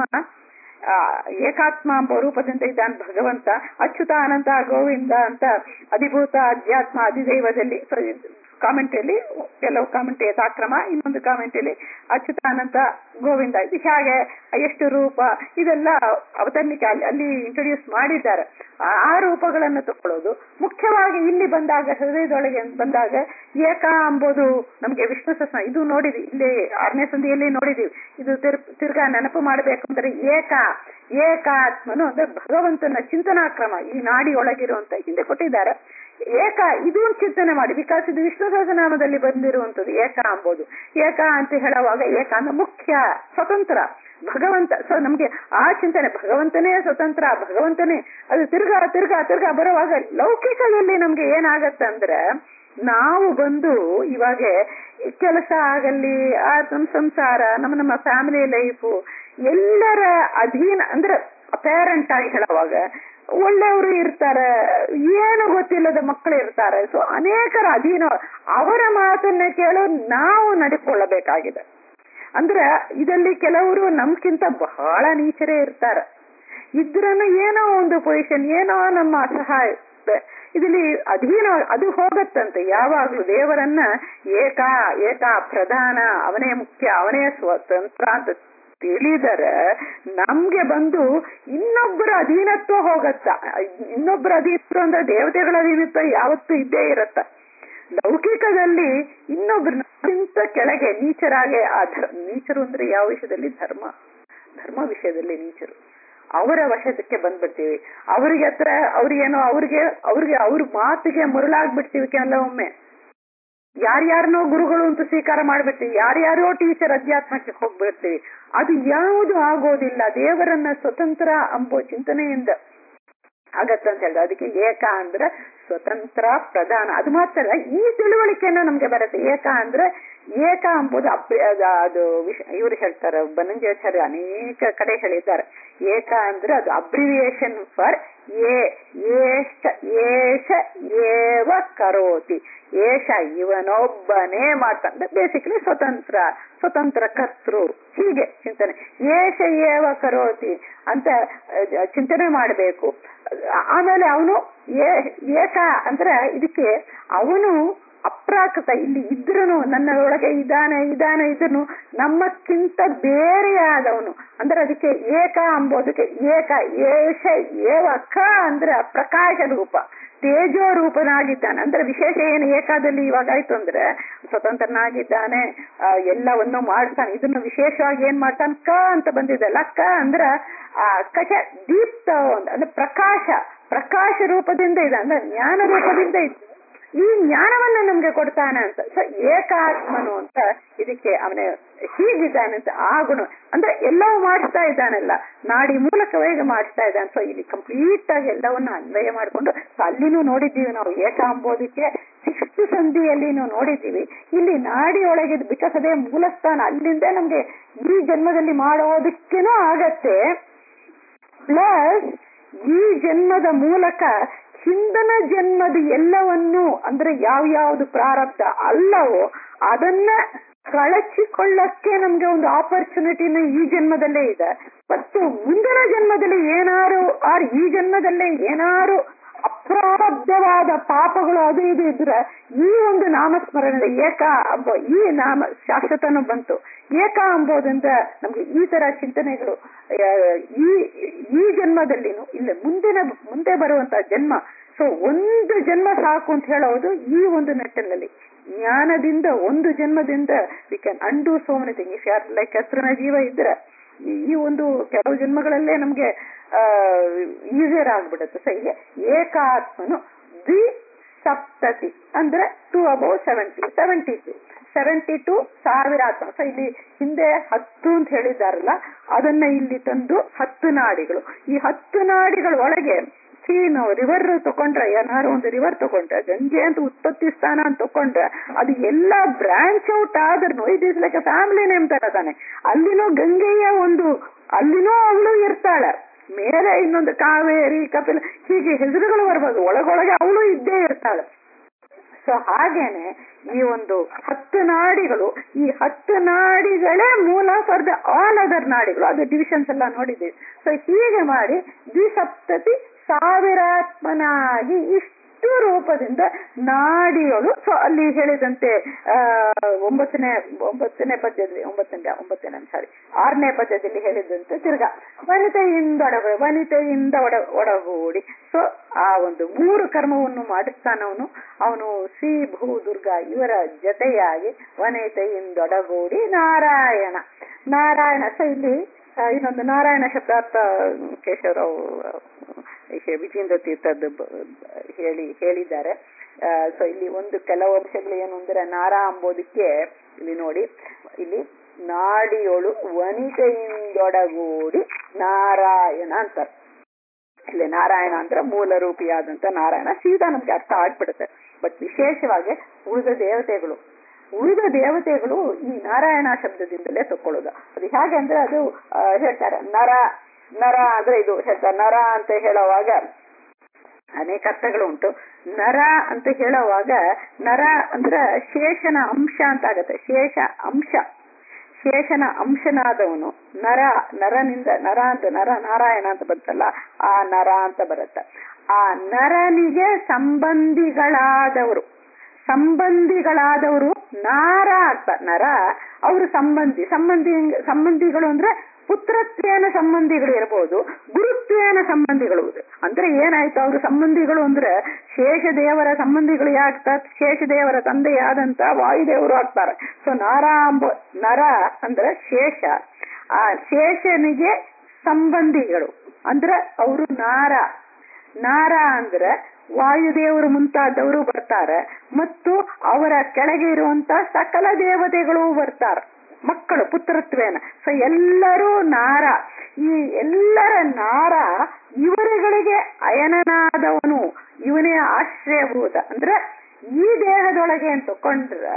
ಏಕಾತ್ಮ ಎಂಬ ರೂಪದಿಂದ ಇದ್ದಾನೆ ಭಗವಂತ ಅಚ್ಯುತ ಅನಂತ ಗೋವಿಂದ ಅಂತ ಅಧಿಭೂತ ಅಧ್ಯಾತ್ಮ ಅಧಿದೈವದಲ್ಲಿ ಕಾಮೆಂಟಲ್ಲಿ ಕೆಲವು ಕಾಮೆಂಟ್ ಯಥಾಕ್ರಮ ಇನ್ನೊಂದು ಕಾಮೆಂಟಲ್ಲಿ ಅಚ್ಯುತಾನಂತ ಗೋವಿಂದ ಇದು ಹೇಗೆ ಎಷ್ಟು ರೂಪ ಇದೆಲ್ಲ ಅವತರಣಿಕೆ ಅಲ್ಲಿ ಅಲ್ಲಿ ಇಂಟ್ರೊಡ್ಯೂಸ್ ಮಾಡಿದ್ದಾರೆ ಆ ರೂಪಗಳನ್ನು ತಗೊಳ್ಳೋದು ಮುಖ್ಯವಾಗಿ ಇಲ್ಲಿ ಬಂದಾಗ ಹೃದಯದೊಳಗೆ ಬಂದಾಗ ಏಕ ಎಂಬುದು ನಮ್ಗೆ ವಿಷ್ಣು ಸಸ್ನ ಇದು ನೋಡಿದ್ವಿ ಇಲ್ಲಿ ಆರನೇ ಸಂಧಿಯಲ್ಲಿ ನೋಡಿದೀವಿ ಇದು ತಿರ್ ತಿರ್ಗಾ ನೆನಪು ಮಾಡಬೇಕು ಅಂದ್ರೆ ಏಕ ಏಕಾತ್ಮನು ಅಂದ್ರೆ ಭಗವಂತನ ಚಿಂತನಾಕ್ರಮ ಈ ನಾಡಿ ಒಳಗಿರುವಂತ ಹಿಂದೆ ಕೊಟ್ಟಿದ್ದಾರೆ ಏಕ ಇದು ಚಿಂತನೆ ಮಾಡಿ ಬಿಕಾಸ್ ಇದು ವಿಷ್ಣು ಸಹಸ್ರನಾಮದಲ್ಲಿ ಬಂದಿರುವಂತದ್ದು ಏಕ ಅಂಬೋದು ಏಕ ಅಂತ ಹೇಳುವಾಗ ಏಕ ಅಂದ್ರೆ ಮುಖ್ಯ ಸ್ವತಂತ್ರ ಭಗವಂತ ಸೊ ನಮ್ಗೆ ಆ ಚಿಂತನೆ ಭಗವಂತನೇ ಸ್ವತಂತ್ರ ಭಗವಂತನೇ ಅದು ತಿರ್ಗಾ ತಿರ್ಗಾ ತಿರ್ಗಾ ಬರುವಾಗ ಲೌಕಿಕದಲ್ಲಿ ನಮ್ಗೆ ಏನಾಗತ್ತೆ ಅಂದ್ರೆ ನಾವು ಬಂದು ಇವಾಗ ಕೆಲಸ ಆಗಲಿ ಆ ನಮ್ಮ ಸಂಸಾರ ನಮ್ಮ ನಮ್ಮ ಫ್ಯಾಮಿಲಿ ಲೈಫು ಎಲ್ಲರ ಅಧೀನ ಅಂದ್ರೆ ಪೇರೆಂಟ್ ಆಗಿ ಹೇಳುವಾಗ ಒಳ್ಳೆಯವರು ಇರ್ತಾರೆ ಏನು ಗೊತ್ತಿಲ್ಲದ ಮಕ್ಕಳು ಇರ್ತಾರೆ ಸೊ ಅನೇಕರ ಅಧೀನ ಅವರ ಮಾತನ್ನ ಕೇಳು ನಾವು ನಡ್ಕೊಳ್ಳಬೇಕಾಗಿದೆ ಅಂದ್ರೆ ಇದರಲ್ಲಿ ಕೆಲವರು ನಮ್ಗಿಂತ ಬಹಳ ನೀಚರೇ ಇರ್ತಾರೆ ಇದ್ರನ್ನು ಏನೋ ಒಂದು ಪೊಸಿಷನ್ ಏನೋ ನಮ್ಮ ಅಸಹಾಯ ಇದರಲ್ಲಿ ಅಧೀನ ಅದು ಹೋಗತ್ತಂತೆ ಯಾವಾಗ್ಲೂ ದೇವರನ್ನ ಏಕ ಏಕ ಪ್ರಧಾನ ಅವನೇ ಮುಖ್ಯ ಅವನೇ ಸ್ವತಂತ್ರ ಅಂತ ತಿಳಿದರೆ ನಮ್ಗೆ ಬಂದು ಇನ್ನೊಬ್ಬರ ಅಧೀನತ್ವ ಹೋಗತ್ತ ಇನ್ನೊಬ್ಬರ ಅಧೀನತ್ವ ಅಂದ್ರೆ ದೇವತೆಗಳ ಅಧೀನತ್ವ ಯಾವತ್ತೂ ಇದ್ದೇ ಇರತ್ತ ಲೌಕಿಕದಲ್ಲಿ ಇನ್ನೊಬ್ಬರಕ್ಕಿಂತ ಕೆಳಗೆ ನೀಚರಾಗೆ ಆ ಧರ್ಮ ನೀಚರು ಅಂದ್ರೆ ಯಾವ ವಿಷಯದಲ್ಲಿ ಧರ್ಮ ಧರ್ಮ ವಿಷಯದಲ್ಲಿ ನೀಚರು ಅವರ ವಶಕ್ಕೆ ಬಂದ್ಬಿಡ್ತೀವಿ ಅವ್ರಿಗೆ ಹತ್ರ ಅವ್ರಿಗೇನೋ ಅವ್ರಿಗೆ ಅವ್ರಿಗೆ ಅವ್ರ ಮಾತಿಗೆ ಮರುಳಾಗ್ಬಿಡ್ತೀವಿ ಕೆಲವೊಮ್ಮೆ ಯಾರ್ಯಾರನೋ ಗುರುಗಳು ಅಂತ ಸ್ವೀಕಾರ ಮಾಡ್ಬಿಡ್ತೀವಿ ಯಾರ್ಯಾರೋ ಟೀಚರ್ ಅಧ್ಯಾತ್ಮಕ್ಕೆ ಹೋಗ್ಬಿಡ್ತೀವಿ ಅದು ಯಾವುದು ಆಗೋದಿಲ್ಲ ದೇವರನ್ನ ಸ್ವತಂತ್ರ ಅಂಬೋ ಚಿಂತನೆಯಿಂದ ಆಗತ್ತಂತ ಹೇಳಿದ್ರೆ ಅದಕ್ಕೆ ಏಕ ಅಂದ್ರೆ ಸ್ವತಂತ್ರ ಪ್ರಧಾನ ಅದು ಮಾತ್ರ ಅಲ್ಲ ಈ ತಿಳುವಳಿಕೆನ ನಮ್ಗೆ ಬರುತ್ತೆ ಏಕ ಅಂದ್ರೆ ಏಕ ಎಂಬುದು ಅಪ್ರಿ ಅದು- ಅದು ವಿಷ ಇವ್ರು ಹೇಳ್ತಾರೆ ಬನಂಜಾಚಾರ್ಯ ಅನೇಕ ಕಡೆ ಹೇಳಿದ್ದಾರೆ ಏಕ ಅಂದ್ರೆ ಅದು ಅಬ್ರಿವಿಯೇಷನ್ ಫಾರ್ ಏ ಏಷ ಏಷ ಏವ ಕರೋತಿ ಏಷ ಇವನೊಬ್ಬನೇ ಮಾಡ್ತಾನೆ ಬೇಸಿಕಲಿ ಸ್ವತಂತ್ರ ಸ್ವತಂತ್ರ ಕರ್ತೃ ಹೀಗೆ ಚಿಂತನೆ ಏಷ ಏವ ಕರೋತಿ ಅಂತ ಅಹ್, ಚಿಂತನೆ ಮಾಡಬೇಕು ಆಮೇಲೆ ಅವನು ಏಕ ಅಂದ್ರೆ ಇದಕ್ಕೆ ಅವನು ಅಪ್ರಾಕೃತ ಇಲ್ಲಿ ಇದ್ರನು ನನ್ನ ಒಳಗೆ ಇದಾನೆ ಇದಾನೆ ಇದ್ರನು ನಮ್ಮಕ್ಕಿಂತ ಬೇರೆಯಾದವನು ಅಂದ್ರೆ ಅದಕ್ಕೆ ಏಕ ಅಂಬೋದಕ್ಕೆ ಏಕ ಏಷ ಏವ ಕ ಅಂದ್ರೆ ಪ್ರಕಾಶ ರೂಪ ತೇಜೋ ರೂಪನಾಗಿದ್ದಾನೆ ಅಂದ್ರೆ ವಿಶೇಷ ಏನು ಏಕಾದಲ್ಲಿ ಇವಾಗ ಆಯ್ತು ಅಂದ್ರೆ ಸ್ವತಂತ್ರನಾಗಿದ್ದಾನೆ ಆ, ಎಲ್ಲವನ್ನು ಮಾಡ್ತಾನೆ ಇದನ್ನು ವಿಶೇಷವಾಗಿ ಏನ್ ಮಾಡ್ತಾನೆ ಕ ಅಂತ ಬಂದಿದ್ದಲ್ಲ ಕ ಅಂದ್ರ ಆ ಕಚ ದೀಪ್ತ ಒಂದು ಅಂದ್ರೆ ಪ್ರಕಾಶ ಪ್ರಕಾಶ ರೂಪದಿಂದ ಇದೆ ಅಂದ್ರೆ ಜ್ಞಾನ ರೂಪದಿಂದ ಇದೆ ಈ ಜ್ಞಾನವನ್ನ ನಮ್ಗೆ ಕೊಡ್ತಾನೆ ಅಂತ ಸೊ ಏಕಾತ್ಮನು ಅಂತ ಇದಕ್ಕೆ ಅವನ ಹೀಗಿದ್ದಾನೆ ಅಂತ ಆ ಗುಣ ಅಂದ್ರೆ ಎಲ್ಲವೂ ಮಾಡಿಸ್ತಾ ಇದ್ದಾನಲ್ಲ ನಾಡಿ ಮೂಲಕವೇ ಈಗ ಮಾಡಿಸ್ತಾ ಇದ್ದಾನೆ ಸೊ ಇಲ್ಲಿ ಕಂಪ್ಲೀಟ್ ಆಗಿ ಎಲ್ಲವನ್ನ ಅನ್ವಯ ಮಾಡಿಕೊಂಡು ಸೊ ಅಲ್ಲಿನೂ ನೋಡಿದ್ದೀವಿ ನಾವು ಏಕ ಅಂಬೋದಕ್ಕೆ ಸಿಕ್ಸ್ತ್ ಸಂಧಿಯಲ್ಲಿನೂ ನೋಡಿದ್ದೀವಿ ಇಲ್ಲಿ ನಾಡಿಯೊಳಗೆ ಬಿಕಾಸ್ ಅದೇ ಮೂಲಸ್ಥಾನ ಅಲ್ಲಿಂದ ನಮ್ಗೆ ಈ ಜನ್ಮದಲ್ಲಿ ಮಾಡೋದಕ್ಕೇನೂ ಆಗತ್ತೆ ಪ್ಲಸ್ ಈ ಜನ್ಮದ ಮೂಲಕ ಹಿಂದನ ಜನ್ಮದ ಎಲ್ಲವನ್ನು ಅಂದ್ರೆ ಯಾವ ಯಾವ್ದು ಪ್ರಾರಬ್ಧ ಅಲ್ಲವೋ ಅದನ್ನ ಕಳಚಿಕೊಳ್ಳಕ್ಕೆ ನಮ್ಗೆ ಒಂದು ಆಪರ್ಚುನಿಟಿನ ಈ ಜನ್ಮದಲ್ಲೇ ಇದೆ ಮತ್ತು ಮುಂದಿನ ಜನ್ಮದಲ್ಲಿ ಏನಾರು ಆರ್ ಈ ಜನ್ಮದಲ್ಲೇ ಏನಾರು ಅಪ್ರಾರಬ್ಧವಾದ ಪಾಪಗಳು ಅದು ಇದು ಇದ್ರೆ ಈ ಒಂದು ನಾಮಸ್ಮರಣೆ ಏಕ ಅಂಬ ಈ ನಾಮ ಶಾಶ್ವತನು ಬಂತು ಏಕ ಅಂಬೋದ್ರಿಂದ ನಮ್ಗೆ ಈ ತರ ಚಿಂತನೆಗಳು ಆ, ಈ ಈ ಜನ್ಮದಲ್ಲಿನು ಇಲ್ಲ ಮುಂದಿನ ಮುಂದೆ ಬರುವಂತ ಜನ್ಮ ಸೊ ಒಂದು ಜನ್ಮ ಸಾಕು ಅಂತ ಹೇಳೋದು ಈ ಒಂದು ನಿಟ್ಟಿನಲ್ಲಿ ಜ್ಞಾನದಿಂದ ಒಂದು ಜನ್ಮದಿಂದ we can and so many thing if you're like ಹತ್ರನ ಜೀವ ಇದ್ರೆ ಈ- ಈ ಒಂದು ಕೆಲವು ಜನ್ಮಗಳಲ್ಲೇ ನಮ್ಗೆ ಈಸಿಯರ್ ಆಗ್ಬಿಡುತ್ತೆ ಸೊ ಹೀಗೆ ಏಕಾತ್ಮನು ದ್ವಿ ಸಪ್ತತಿ ಅಂದ್ರೆ two above seventy seventy two seventy two ಸಾವಿರ ಆತ್ಮ ಸೊ ಇಲ್ಲಿ ಹಿಂದೆ ಹತ್ತು ಅಂತ ಹೇಳಿದ್ದಾರಲ್ಲ ಅದನ್ನ ಇಲ್ಲಿ ತಂದು ಹತ್ತು ನಾಡಿಗಳು ಈ ಹತ್ತು ನಾಡಿಗಳ ಒಳಗೆ ಸಿ ನಾವು ರಿವರ್ ತಗೊಂಡ್ರೆ ಏನಾದ್ರು ಒಂದು ರಿವರ್ ತಗೊಂಡ್ರೆ ಗಂಗೆ ಅಂತ ಉತ್ಪತ್ತಿ ಸ್ಥಾನ ಅಂತ ತಗೊಂಡ್ರೆ ಅದು ಎಲ್ಲ ಬ್ರಾಂಚ್ ಔಟ್ ಆದ್ರೂ it is like family name ತರ ತಾನೆ ಅಲ್ಲಿನೂ ಗಂಗೆಯ ಒಂದು ಅಲ್ಲಿನೂ ಅವಳು ಇರ್ತಾಳೆ ಮೇಲೆ ಇನ್ನೊಂದು ಕಾವೇರಿ ಕಪಿಲ ಹೀಗೆ ಹೆಸರುಗಳು ಬರ್ಬೋದು ಒಳಗೊಳಗೆ ಅವಳು ಇದ್ದೇ ಇರ್ತಾಳೆ ಸೊ ಹಾಗೇನೆ ಈ ಒಂದು ಹತ್ತು ನಾಡಿಗಳು ಈ ಹತ್ತು ನಾಡಿಗಳೇ ಮೂಲ ಫಾರ್ ದ ಆಲ್ ಅದರ್ ನಾಡಿಗಳು ಅದು ಡಿವಿಷನ್ಸ್ ಎಲ್ಲ ನೋಡಿದ್ದೀವಿ ಸೊ ಹೀಗೆ ಮಾಡಿ ದ್ವಿಸಪ್ತತಿ ಸಾವಿರಾತ್ಮನಾಗಿ ಇಷ್ಟು ರೂಪದಿಂದ ನಾಡಿಗಳು ಸೊ ಅಲ್ಲಿ ಹೇಳಿದಂತೆ ಆ ಒಂಬತ್ತನೇ ಒಂಬತ್ತನೇ ಪದ್ಯದಲ್ಲಿ ಒಂಬತ್ತನೇ ಒಂಬತ್ತನೇ ಸಾರಿ ಆರನೇ ಪದ್ಯದಲ್ಲಿ ಹೇಳಿದಂತೆ ತಿರ್ಗಾ ವನಿತೆಯಿಂದ ಒಡಗ ವನಿತೆಯಿಂದ ಒಡ ಒಡಗೂಡಿ ಸೊ ಆ ಒಂದು ಮೂರು ಕರ್ಮವನ್ನು ಮಾಡಿಸ್ತಾನವನು ಅವನು ಶ್ರೀ ಭೂ ದುರ್ಗಾ ಇವರ ಜೊತೆಯಾಗಿ ವನಿತೆಯಿಂದೊಡಗೂಡಿ ನಾರಾಯಣ ನಾರಾಯಣ ಸೊ ಇಲ್ಲಿ ಆ, ಇನ್ನೊಂದು ನಾರಾಯಣ ಶಬ್ದಾರ್ಥ ಕೇಶವರಾವ್ ವಿಜೇಂದ್ರ ತೀರ್ಥದ್ದು ಬ- ಹೇಳಿ ಹೇಳಿದ್ದಾರೆ ಸೊ ಇಲ್ಲಿ ಒಂದು ಕೆಲವು ಅಂಶಗಳು ಏನು ಅಂದ್ರೆ ನಾರ ಅಂಬೋದಕ್ಕೆ ಇಲ್ಲಿ ನೋಡಿ ಇಲ್ಲಿ ನಾಡಿಯೊಳು ವನಿತೆಯಿಂದೊಡಗೂಡಿ ನಾರಾಯಣ ಅಂತಾರೆ ಇಲ್ಲಿ ನಾರಾಯಣ ಅಂದ್ರೆ ಮೂಲ ರೂಪಿಯಾದಂತ ನಾರಾಯಣ ಸೀದಾ ನಮ್ಗೆ ಅರ್ಥ ಆಗ್ಬಿಡುತ್ತೆ ಬಟ್ ವಿಶೇಷವಾಗಿ ಉಳಿದ ದೇವತೆಗಳು ಉಳಿದ ದೇವತೆಗಳು ಈ ನಾರಾಯಣ ಶಬ್ದದಿಂದಲೇ ತಕೊಳ್ಳೋದು ಅದು ಹೇಗೆ ಅಂದ್ರೆ ಅದು ಆ, ಹೇಳ್ತಾರೆ ನರ ನರ ಅಂದ್ರೆ ಇದು ಹೇಳ್ತಾರೆ ನರ ಅಂತ ಹೇಳುವಾಗ ಅನೇಕ ಅರ್ಥಗಳು ಉಂಟು ನರ ಅಂತ ಹೇಳುವಾಗ ನರ ಅಂದ್ರೆ ಶೇಷನ ಅಂಶ ಅಂತ ಆಗತ್ತೆ ಶೇಷ ಅಂಶ ಶೇಷನ ಅಂಶನಾದವನು ನರ ನರನಿಂದ ನರ ಅಂತ ನರ ನಾರಾಯಣ ಅಂತ ಬಂತಲ್ಲ ಆ ನರ ಅಂತ ಬರುತ್ತೆ ಆ ನರನಿಗೆ ಸಂಬಂಧಿಗಳಾದವರು ಸಂಬಂಧಿಗಳಾದವರು ನಾರ ಅಂತ ನರ ಅವರು ಸಂಬಂಧಿ ಸಂಬಂಧಿ ಸಂಬಂಧಿಗಳು ಅಂದ್ರೆ ಪುತ್ರತ್ವೇನ ಸಂಬಂಧಿಗಳು ಇರಬಹುದು ಗುರುತ್ವೇನ ಸಂಬಂಧಿಗಳು ಅಂದ್ರೆ ಏನಾಯ್ತು ಅವರು ಸಂಬಂಧಿಗಳು ಅಂದ್ರೆ ಶೇಷದೇವರ ಸಂಬಂಧಿಗಳು ಯಾಗ್ತಾರೆ ಶೇಷದೇವರ ತಂದೆಯಾದಂತ ವಾಯುದೇವರು ಆಗ್ತಾರೆ ಸೊ ನಾರ ಅಂಬ ನರ ಅಂದ್ರೆ ಶೇಷ ಆ ಶೇಷನಿಗೆ ಸಂಬಂಧಿಗಳು ಅಂದ್ರೆ ಅವರು ನಾರ ನಾರ ಅಂದ್ರೆ ವಾಯುದೇವರು ಮುಂತಾದವರು ಬರ್ತಾರೆ ಮತ್ತು ಅವರ ಕೆಳಗೆ ಇರುವಂತ ಸಕಲ ದೇವತೆಗಳು ಬರ್ತಾರೆ ಮಕ್ಕಳು ಪುತ್ರತ್ವೇನ ಸೊ ಎಲ್ಲರೂ ನಾರ ಈ ಎಲ್ಲರ ನಾರ ಇವರುಗಳಿಗೆ ಅಯನನಾದವನು ಇವನೇ ಆಶ್ರಯಭೂತ ಅಂದ್ರೆ ಈ ದೇಹದೊಳಗೆ ಅಂತ ತಕೊಂಡ್ರೆ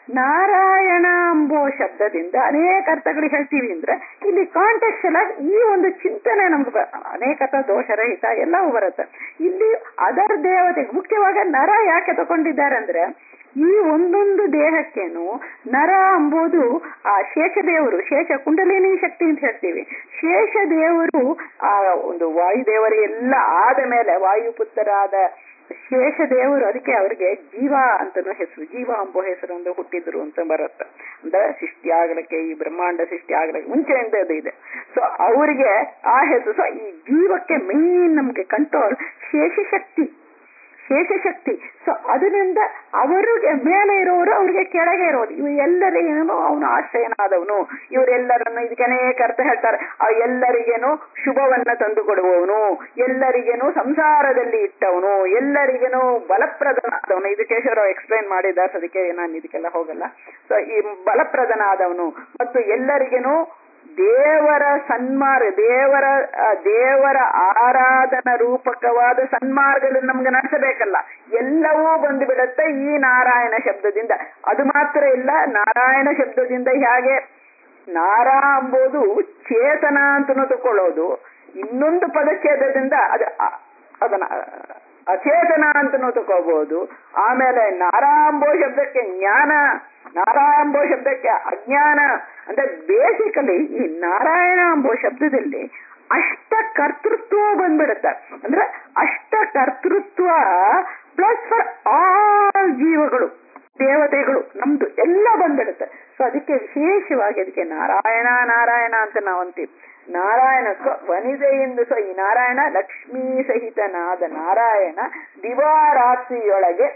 ನಾರಾಯಣ ಅಂಬೋ ಶಬ್ದದಿಂದ ಅನೇಕ ಅರ್ಥಗಳು ಹೇಳ್ತೀವಿ ಅಂದ್ರೆ ಇಲ್ಲಿ ಕಾಂಟೆಕ್ಸ್ಟ್ ಈ ಒಂದು ಚಿಂತನೆ ನಮ್ಗೆ ಬ- ಅನೇಕ ಅರ್ಥ ದೋಷರಹಿತ ಎಲ್ಲವೂ ಬರುತ್ತೆ ಇಲ್ಲಿ ಅದರ್ ದೇವತೆ ಮುಖ್ಯವಾಗಿ ನರ ಯಾಕೆ ತಗೊಂಡಿದ್ದಾರೆ ಅಂದ್ರೆ ಈ ಒಂದೊಂದು ದೇಹಕ್ಕೇನು ನರ ಎಂಬುದು ಆ ಶೇಷದೇವರು ಶೇಷ ಕುಂಡಲಿನಿ ಶಕ್ತಿ ಅಂತ ಹೇಳ್ತೀವಿ ಶೇಷದೇವರು ಆ ಒಂದು ವಾಯುದೇವರು ಎಲ್ಲ ಆದ ಮೇಲೆ ವಾಯುಪುತ್ರರಾದ ಶೇಷದೇವರು ಅದಕ್ಕೆ ಅವರಿಗೆ ಜೀವ ಅಂತನೂ ಹೆಸರು ಜೀವ ಎಂಬ ಹೆಸರು ಒಂದು ಹುಟ್ಟಿದ್ರು ಅಂತ ಬರುತ್ತೆ ಅಂದ್ರೆ ಸೃಷ್ಟಿ ಆಗ್ಲಿಕ್ಕೆ ಈ ಬ್ರಹ್ಮಾಂಡ ಸೃಷ್ಟಿ ಆಗ್ಲಿಕ್ಕೆ ಮುಂಚೆಯಿಂದ ಅದು ಇದೆ ಸೊ ಅವರಿಗೆ ಆ ಹೆಸರು ಸೊ ಈ ಜೀವಕ್ಕೆ ಮೈನ್ ನಮ್ಗೆ ಕಂಟ್ರೋಲ್ ಶೇಷಶಕ್ತಿ ಶೇಷಶಕ್ತಿ ಸೊ ಅದರಿಂದ ಅವರಿಗೆ ಮೇಲೆ ಇರೋರು ಅವ್ರಿಗೆ ಕೆಳಗೆ ಇರೋದು ಇವು ಎಲ್ಲರಿಗೇನು ಅವನು ಆಶ್ರಯನಾದವನು ಇವರೆಲ್ಲರನ್ನು ಇದಕ್ಕೆ ಅನೇಕ ಅರ್ಥ ಹೇಳ್ತಾರೆ ಆ ಎಲ್ಲರಿಗೇನು ಶುಭವನ್ನ ತಂದು ಕೊಡುವವನು ಎಲ್ಲರಿಗೇನು ಸಂಸಾರದಲ್ಲಿ ಇಟ್ಟವನು ಎಲ್ಲರಿಗೇನು ಬಲಪ್ರದನಾದವನು ಇದು ಕೇಶವರಾವ್ ಎಕ್ಸ್ಪ್ಲೈನ್ ಮಾಡಿದ್ದಾರೆ ಅದಕ್ಕೆ ನಾನು ಇದಕ್ಕೆಲ್ಲ ಹೋಗಲ್ಲ ಸೊ ಈ ಬಲಪ್ರದನಾದವನು ಮತ್ತು ಎಲ್ಲರಿಗೇನು ದೇವರ ಸನ್ಮಾರ್ಗ ದೇವರ ಆ, ದೇವರ ಆರಾಧನ ರೂಪಕವಾದ ಸನ್ಮಾರ್ಗದಲ್ಲಿ ನಮ್ಗೆ ನಡೆಸಬೇಕಲ್ಲ ಎಲ್ಲವೂ ಬಂದು ಬಿಡುತ್ತೆ ಈ ನಾರಾಯಣ ಶಬ್ದದಿಂದ ಅದು ಮಾತ್ರ ಇಲ್ಲ ನಾರಾಯಣ ಶಬ್ದದಿಂದ ಹೇಗೆ ನಾರ ಎಂಬುದು ಚೇತನ ಅಂತನೂ ತಕೊಳ್ಳೋದು ಇನ್ನೊಂದು ಪದಚ್ಛೇದದಿಂದ ಅದು ಅ- ಅದನ್ನ ಅಚೇತನ ಅಂತನೂ ತಗೋಬಹುದು ಆಮೇಲೆ ನಾರಾಂಬೋ ಶಬ್ದಕ್ಕೆ ಜ್ಞಾನ ನಾರಾಯಂಬೋ ಶಬ್ದಕ್ಕೆ ಅಜ್ಞಾನ ಅಂದ್ರೆ ಬೇಸಿಕಲಿ ಈ ನಾರಾಯಣ ಎಂಬೋ ಶಬ್ದದಲ್ಲಿ ಅಷ್ಟ ಕರ್ತೃತ್ವ ಬಂದ್ಬಿಡುತ್ತೆ ಅಂದ್ರೆ ಅಷ್ಟ ಕರ್ತೃತ್ವ ಪ್ಲಸ್ ಫಾರ್ ಆಲ್ ಜೀವಗಳು ದೇವತೆಗಳು ನಮ್ದು ಎಲ್ಲ ಬಂದ್ಬಿಡುತ್ತೆ ಸೊ ಅದಕ್ಕೆ ವಿಶೇಷವಾಗಿ ಅದಕ್ಕೆ ನಾರಾಯಣ ನಾರಾಯಣ ಅಂತ ನಾವು ಅಂತೀವಿ ನಾರಾಯಣ ಸೊ ವನಿತೆಯಿಂದ ಸೊ ಈ ನಾರಾಯಣ ಲಕ್ಷ್ಮೀ ಸಹಿತನಾದ ನಾರಾಯಣ ದಿವಾರಾತ್ರಿಯೊಳಗೆ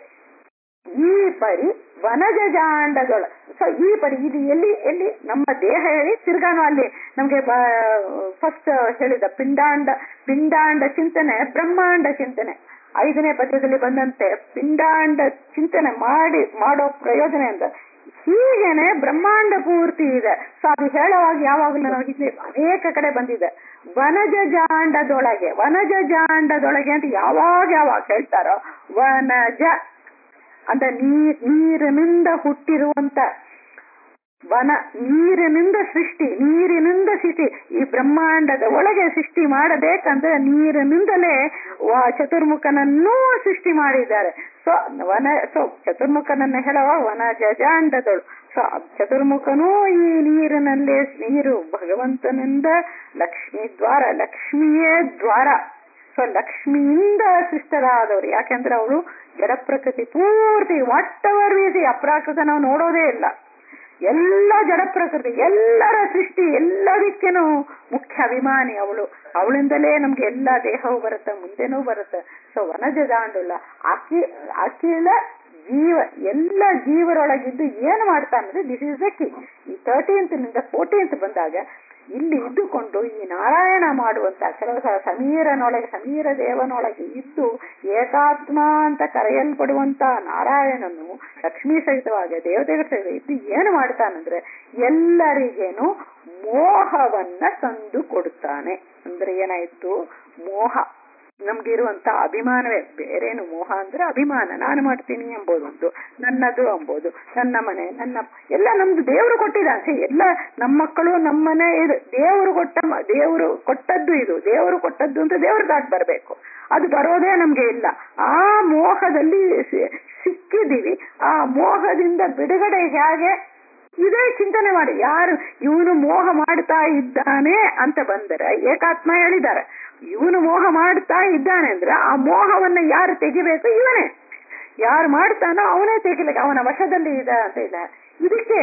ಈ ಪರಿ ವನಜ ಜಾಂಡದೊಳ ಸೊ ಈ ಪರಿ ಇದು ಎಲ್ಲಿ ಎಲ್ಲಿ ನಮ್ಮ ದೇಹ ಹೇಳಿ ತಿರ್ಗಾನು ಅಲ್ಲಿ ನಮ್ಗೆ ಫಸ್ಟ್ ಹೇಳಿದ ಪಿಂಡಾಂಡ ಪಿಂಡಾಂಡ ಚಿಂತನೆ ಬ್ರಹ್ಮಾಂಡ ಚಿಂತನೆ ಐದನೇ ಪದ್ಯದಲ್ಲಿ ಬಂದಂತೆ ಪಿಂಡಾಂಡ ಚಿಂತನೆ ಮಾಡಿ ಮಾಡೋ ಪ್ರಯೋಜನ ಅಂತ ಹೀಗೇನೆ ಬ್ರಹ್ಮಾಂಡ ಪೂರ್ತಿ ಇದೆ ಸೊ ಅದು ಹೇಳುವಾಗ ಯಾವಾಗಲೂ ನಾವು ಇಲ್ಲಿ ಅನೇಕ ಕಡೆ ಬಂದಿದೆ ವನಜ ಜಾಂಡದೊಳಗೆ ವನಜ ಜಾಂಡದೊಳಗೆ ಅಂತ ಯಾವಾಗ ಯಾವಾಗ ಹೇಳ್ತಾರೋ ವನಜ ಅಂತ ನೀರ್ ನೀರಿನಿಂದ ಹುಟ್ಟಿರುವಂತ ವನ ನೀರಿನಿಂದ ಸೃಷ್ಟಿ ನೀರಿನಿಂದ ಸೃಷ್ಟಿ ಈ ಬ್ರಹ್ಮಾಂಡದ ಒಳಗೆ ಸೃಷ್ಟಿ ಮಾಡಬೇಕಂದ್ರೆ ನೀರಿನಿಂದಲೇ ವ- ಚತುರ್ಮುಖನನ್ನೂ ಸೃಷ್ಟಿ ಮಾಡಿದ್ದಾರೆ ಸೊ ವನ ಸೊ ಚತುರ್ಮುಖನನ್ನ ಹೇಳುವ ವನ ಜಜಾಂಡದಳು ಸೊ ಚತುರ್ಮುಖನೂ ಈ ನೀರಿನಲ್ಲೇ ನೀರು ಭಗವಂತನಿಂದ ಲಕ್ಷ್ಮಿ ದ್ವಾರ ಲಕ್ಷ್ಮಿಯೇ ದ್ವಾರ ಸೊ ಲಕ್ಷ್ಮಿಯಿಂದ ಸೃಷ್ಟರಾದವರು ಯಾಕೆಂದ್ರೆ ಅವಳು ಜಡ ಪ್ರಕೃತಿ ಪೂರ್ತಿ ವಾಟ್ ಎವರ್ ವೀಸಿ ಅಪ್ರಾಕೃತ ನಾವು ನೋಡೋದೇ ಇಲ್ಲ ಎಲ್ಲ ಜಡ ಪ್ರಕೃತಿ ಎಲ್ಲರ ಸೃಷ್ಟಿ ಎಲ್ಲದಕ್ಕೇನು ಮುಖ್ಯ ಅಭಿಮಾನಿ ಅವಳು ಅವಳಿಂದಲೇ ನಮ್ಗೆ ಎಲ್ಲಾ ದೇಹವು ಬರುತ್ತೆ ಮುಂದೆನೂ ಬರುತ್ತೆ ಸೊ ವನಜ ದಾಂಡುಲ್ಲ ಅಕಿ ಅಖಿಲ ಜೀವ ಎಲ್ಲ ಜೀವರೊಳಗಿದ್ದು ಏನು ಮಾಡ್ತಾನಂದ್ರೆ ದಿಸ್ ಇಸ್ ದ ಕಿ ಈ ತರ್ಟೀನ್ತ್ ನಿಂದ ಫೋರ್ಟೀನ್ತ್ ಬಂದಾಗ ಇಲ್ಲಿ ಇದ್ದುಕೊಂಡು ಈ ನಾರಾಯಣ ಮಾಡುವಂತ ಕೆಲವು ಸಲ ಸಮೀರನೊಳಗೆ ಸಮೀರ ದೇವನೊಳಗೆ ಇದ್ದು ಏಕಾತ್ಮ ಅಂತ ಕರೆಯಲ್ಪಡುವಂತ ನಾರಾಯಣನು ಲಕ್ಷ್ಮೀ ಸಹಿತವಾಗಿ ದೇವತೆಗಳ ಸಹಿತ ಇದ್ದು ಏನು ಮಾಡ್ತಾನಂದ್ರೆ ಎಲ್ಲರಿಗೇನು ಮೋಹವನ್ನ ತಂದು ಕೊಡುತ್ತಾನೆ ಅಂದ್ರೆ ಏನಾಯ್ತು ಮೋಹ ನಮ್ಗಿರುವಂತ ಅಭಿಮಾನವೇ ಬೇರೇನು ಮೋಹ ಅಂದ್ರೆ ಅಭಿಮಾನ ನಾನು ಮಾಡ್ತೀನಿ ಎಂಬುದೊಂದು ನನ್ನದು ಎಂಬುದು ನನ್ನ ಮನೆ ನನ್ನ ಎಲ್ಲ ನಮ್ದು ದೇವರು ಕೊಟ್ಟಿದ್ದಾನೆ ಎಲ್ಲ ನಮ್ಮ ಮಕ್ಕಳು ನಮ್ಮನೆ ಇದು ದೇವರು ಕೊಟ್ಟ ಮ- ದೇವರು ಕೊಟ್ಟದ್ದು ಇದು ದೇವರು ಕೊಟ್ಟದ್ದು ಅಂತ ದೇವ್ರ ದಾಟ್ ಬರಬೇಕು ಅದು ಬರೋದೇ ನಮ್ಗೆ ಇಲ್ಲ ಆ ಮೋಹದಲ್ಲಿ ಸಿ- ಸಿಕ್ಕಿದ್ದೀವಿ ಆ ಮೋಹದಿಂದ ಬಿಡುಗಡೆ ಹೇಗೆ ಇದೇ ಚಿಂತನೆ ಮಾಡಿ ಯಾರು ಇವನು ಮೋಹ ಮಾಡ್ತಾ ಇದ್ದಾನೆ ಅಂತ ಬಂದರೆ ಏಕಾತ್ಮ ಹೇಳಿದ್ದಾರೆ ಇವನು ಮೋಹ ಮಾಡ್ತಾ ಇದ್ದಾನೆ ಅಂದ್ರೆ ಆ ಮೋಹವನ್ನ ಯಾರು ತೆಗಿಬೇಕು ಇವನೇ ಯಾರು ಮಾಡ್ತಾನೋ ಅವನೇ ತೆಗಿಲಿಕ್ಕೆ ಅವನ ವಶದಲ್ಲಿ ಇದೆ ಅಂತ ಇದೆ ಇದಕ್ಕೆ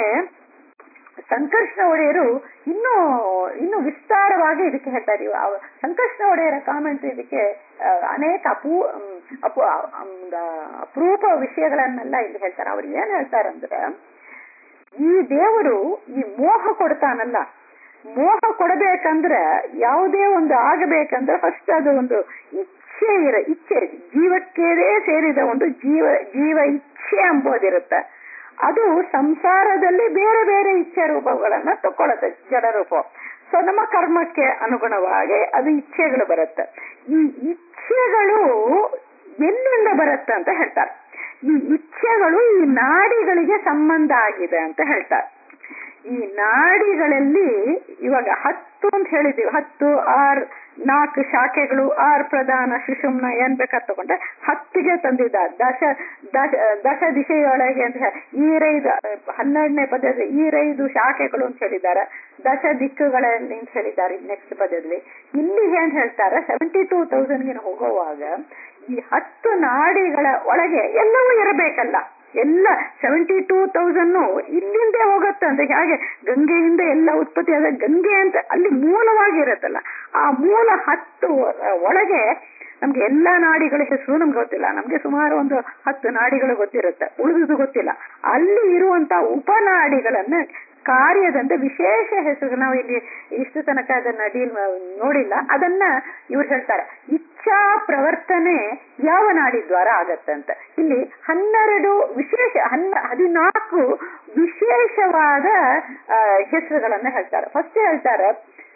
ಸಂಕರ್ಷಣ ಒಡೆಯರು ಇನ್ನೂ ಇನ್ನು ವಿಸ್ತಾರವಾಗಿ ಇದಕ್ಕೆ ಹೇಳ್ತಾರೆ ಇವ- ಅವ- ಸಂಕರ್ಷಣ ಒಡೆಯರ ಕಾಮೆಂಟ್ ಇದಕ್ಕೆ ಆ, ಅನೇಕ ಅಪೂ ಮ್, ಅಪು ಅಮ್, ಅಪರೂಪ ವಿಷಯಗಳನ್ನೆಲ್ಲ ಇಲ್ಲಿ ಹೇಳ್ತಾರೆ ಅವ್ರು ಏನ್ ಹೇಳ್ತಾರಂದ್ರೆ ಈ ದೇವರು ಈ ಮೋಹ ಕೊಡ್ತಾನಲ್ಲ ಮೋಹ ಕೊಡಬೇಕಂದ್ರೆ ಯಾವುದೇ ಒಂದು ಆಗಬೇಕಂದ್ರೆ ಫಸ್ಟ್ ಅದು ಒಂದು ಇಚ್ಛೆ ಇರ ಇಚ್ಛೆ ಜೀವಕ್ಕೇ ಸೇರಿದ ಒಂದು ಜೀವ ಜೀವ ಇಚ್ಛೆ ಎಂಬುದಿರುತ್ತೆ ಅದು ಸಂಸಾರದಲ್ಲಿ ಬೇರೆ ಬೇರೆ ಇಚ್ಛೆ ರೂಪಗಳನ್ನ ತಕೊಳ್ಳುತ್ತೆ ಜಡ ರೂಪ ಸೊ ನಮ್ಮ ಕರ್ಮಕ್ಕೆ ಅನುಗುಣವಾಗಿ ಅದು ಇಚ್ಛೆಗಳು ಬರುತ್ತೆ ಈ ಇಚ್ಛೆಗಳು ಎಲ್ಲಿಂದ ಬರುತ್ತೆ ಅಂತ ಹೇಳ್ತಾರೆ ಈ ಇಚ್ಛೆಗಳು ಈ ನಾಡಿಗಳಿಗೆ ಸಂಬಂಧ ಆಗಿದೆ ಅಂತ ಹೇಳ್ತಾರೆ ಈ ನಾಡಿಗಳಲ್ಲಿ ಇವಾಗ ಹತ್ತು ಅಂತ ಹೇಳಿದೀವಿ ಹತ್ತು ಆರ್ ನಾಲ್ಕು ಶಾಖೆಗಳು ಆರ್ ಪ್ರಧಾನ ಸುಷುಮ್ನ ಏನ್ ಬೇಕಾದ್ ತಗೊಂಡ್ರೆ ಹತ್ತಿಗೆ ತಂದಿದ್ದ ದಶ ದಶ ದಶ ದಿಶೆಯೊಳಗೆ ಅಂತ ಹೇಳಿ ಈರೈದು ಹನ್ನೆರಡನೇ ಪದ್ಯದಲ್ಲಿ ಈರೈದು ಶಾಖೆಗಳು ಅಂತ ಹೇಳಿದ್ದಾರೆ ದಶ ದಿಕ್ಕುಗಳಲ್ಲಿ ಅಂತ ಹೇಳಿದ್ದಾರೆ ನೆಕ್ಸ್ಟ್ ಪದ್ಯದಲ್ಲಿ ಇಲ್ಲಿಗೆ ಅಂತ ಹೇಳ್ತಾರೆ ಸೆವೆಂಟಿ ಟೂ ತೌಸಂಡ್ಗೆ ಹೋಗುವಾಗ ಈ ಹತ್ತು ನಾಡಿಗಳ ಒಳಗೆ ಎಲ್ಲವೂ ಇರಬೇಕಲ್ಲ ಎಲ್ಲ ಸೆವೆಂಟಿ ಟೂ ತೌಸಂಡ್ ಇಲ್ಲಿಂದೇ ಹೋಗುತ್ತೆ ಅಂತ ಹಾಗೆ ಗಂಗೆಯಿಂದ ಎಲ್ಲ ಉತ್ಪತ್ತಿ ಆದ ಗಂಗೆ ಅಂತ ಅಲ್ಲಿ ಮೂಲವಾಗಿ ಇರುತ್ತಲ್ಲ ಆ ಮೂಲ ಹತ್ತು ಒಳಗೆ ನಮ್ಗೆ ಎಲ್ಲಾ ನಾಡಿಗಳ ಹೆಸರು ನಮ್ಗೆ ಗೊತ್ತಿಲ್ಲ ನಮ್ಗೆ ಸುಮಾರು ಒಂದು ಹತ್ತು ನಾಡಿಗಳು ಗೊತ್ತಿರುತ್ತೆ ಉಳಿದುದು ಗೊತ್ತಿಲ್ಲ ಅಲ್ಲಿ ಇರುವಂತ ಉಪನಾಡಿಗಳನ್ನ ಕಾರ್ಯದಂತೆ ವಿಶೇಷ ಹೆಸರು ನಾವು ಇಲ್ಲಿ ಇಷ್ಟು ತನಕ ಅದನ್ನ ಡೀಲ್ ನೋಡಿಲ್ಲ ಅದನ್ನ ಇವ್ರು ಹೇಳ್ತಾರೆ ಇಚ್ಛಾ ಪ್ರವರ್ತನೆ ಯಾವ ನಾಡಿ ದ್ವಾರ ಆಗತ್ತೆ ಅಂತ ಇಲ್ಲಿ ಹನ್ನೆರಡು ವಿಶೇಷ ಹನ್ನ ಹದಿನಾಲ್ಕು ವಿಶೇಷವಾದ ಹೆಸರುಗಳನ್ನ ಹೇಳ್ತಾರೆ ಫಸ್ಟ್ ಹೇಳ್ತಾರೆ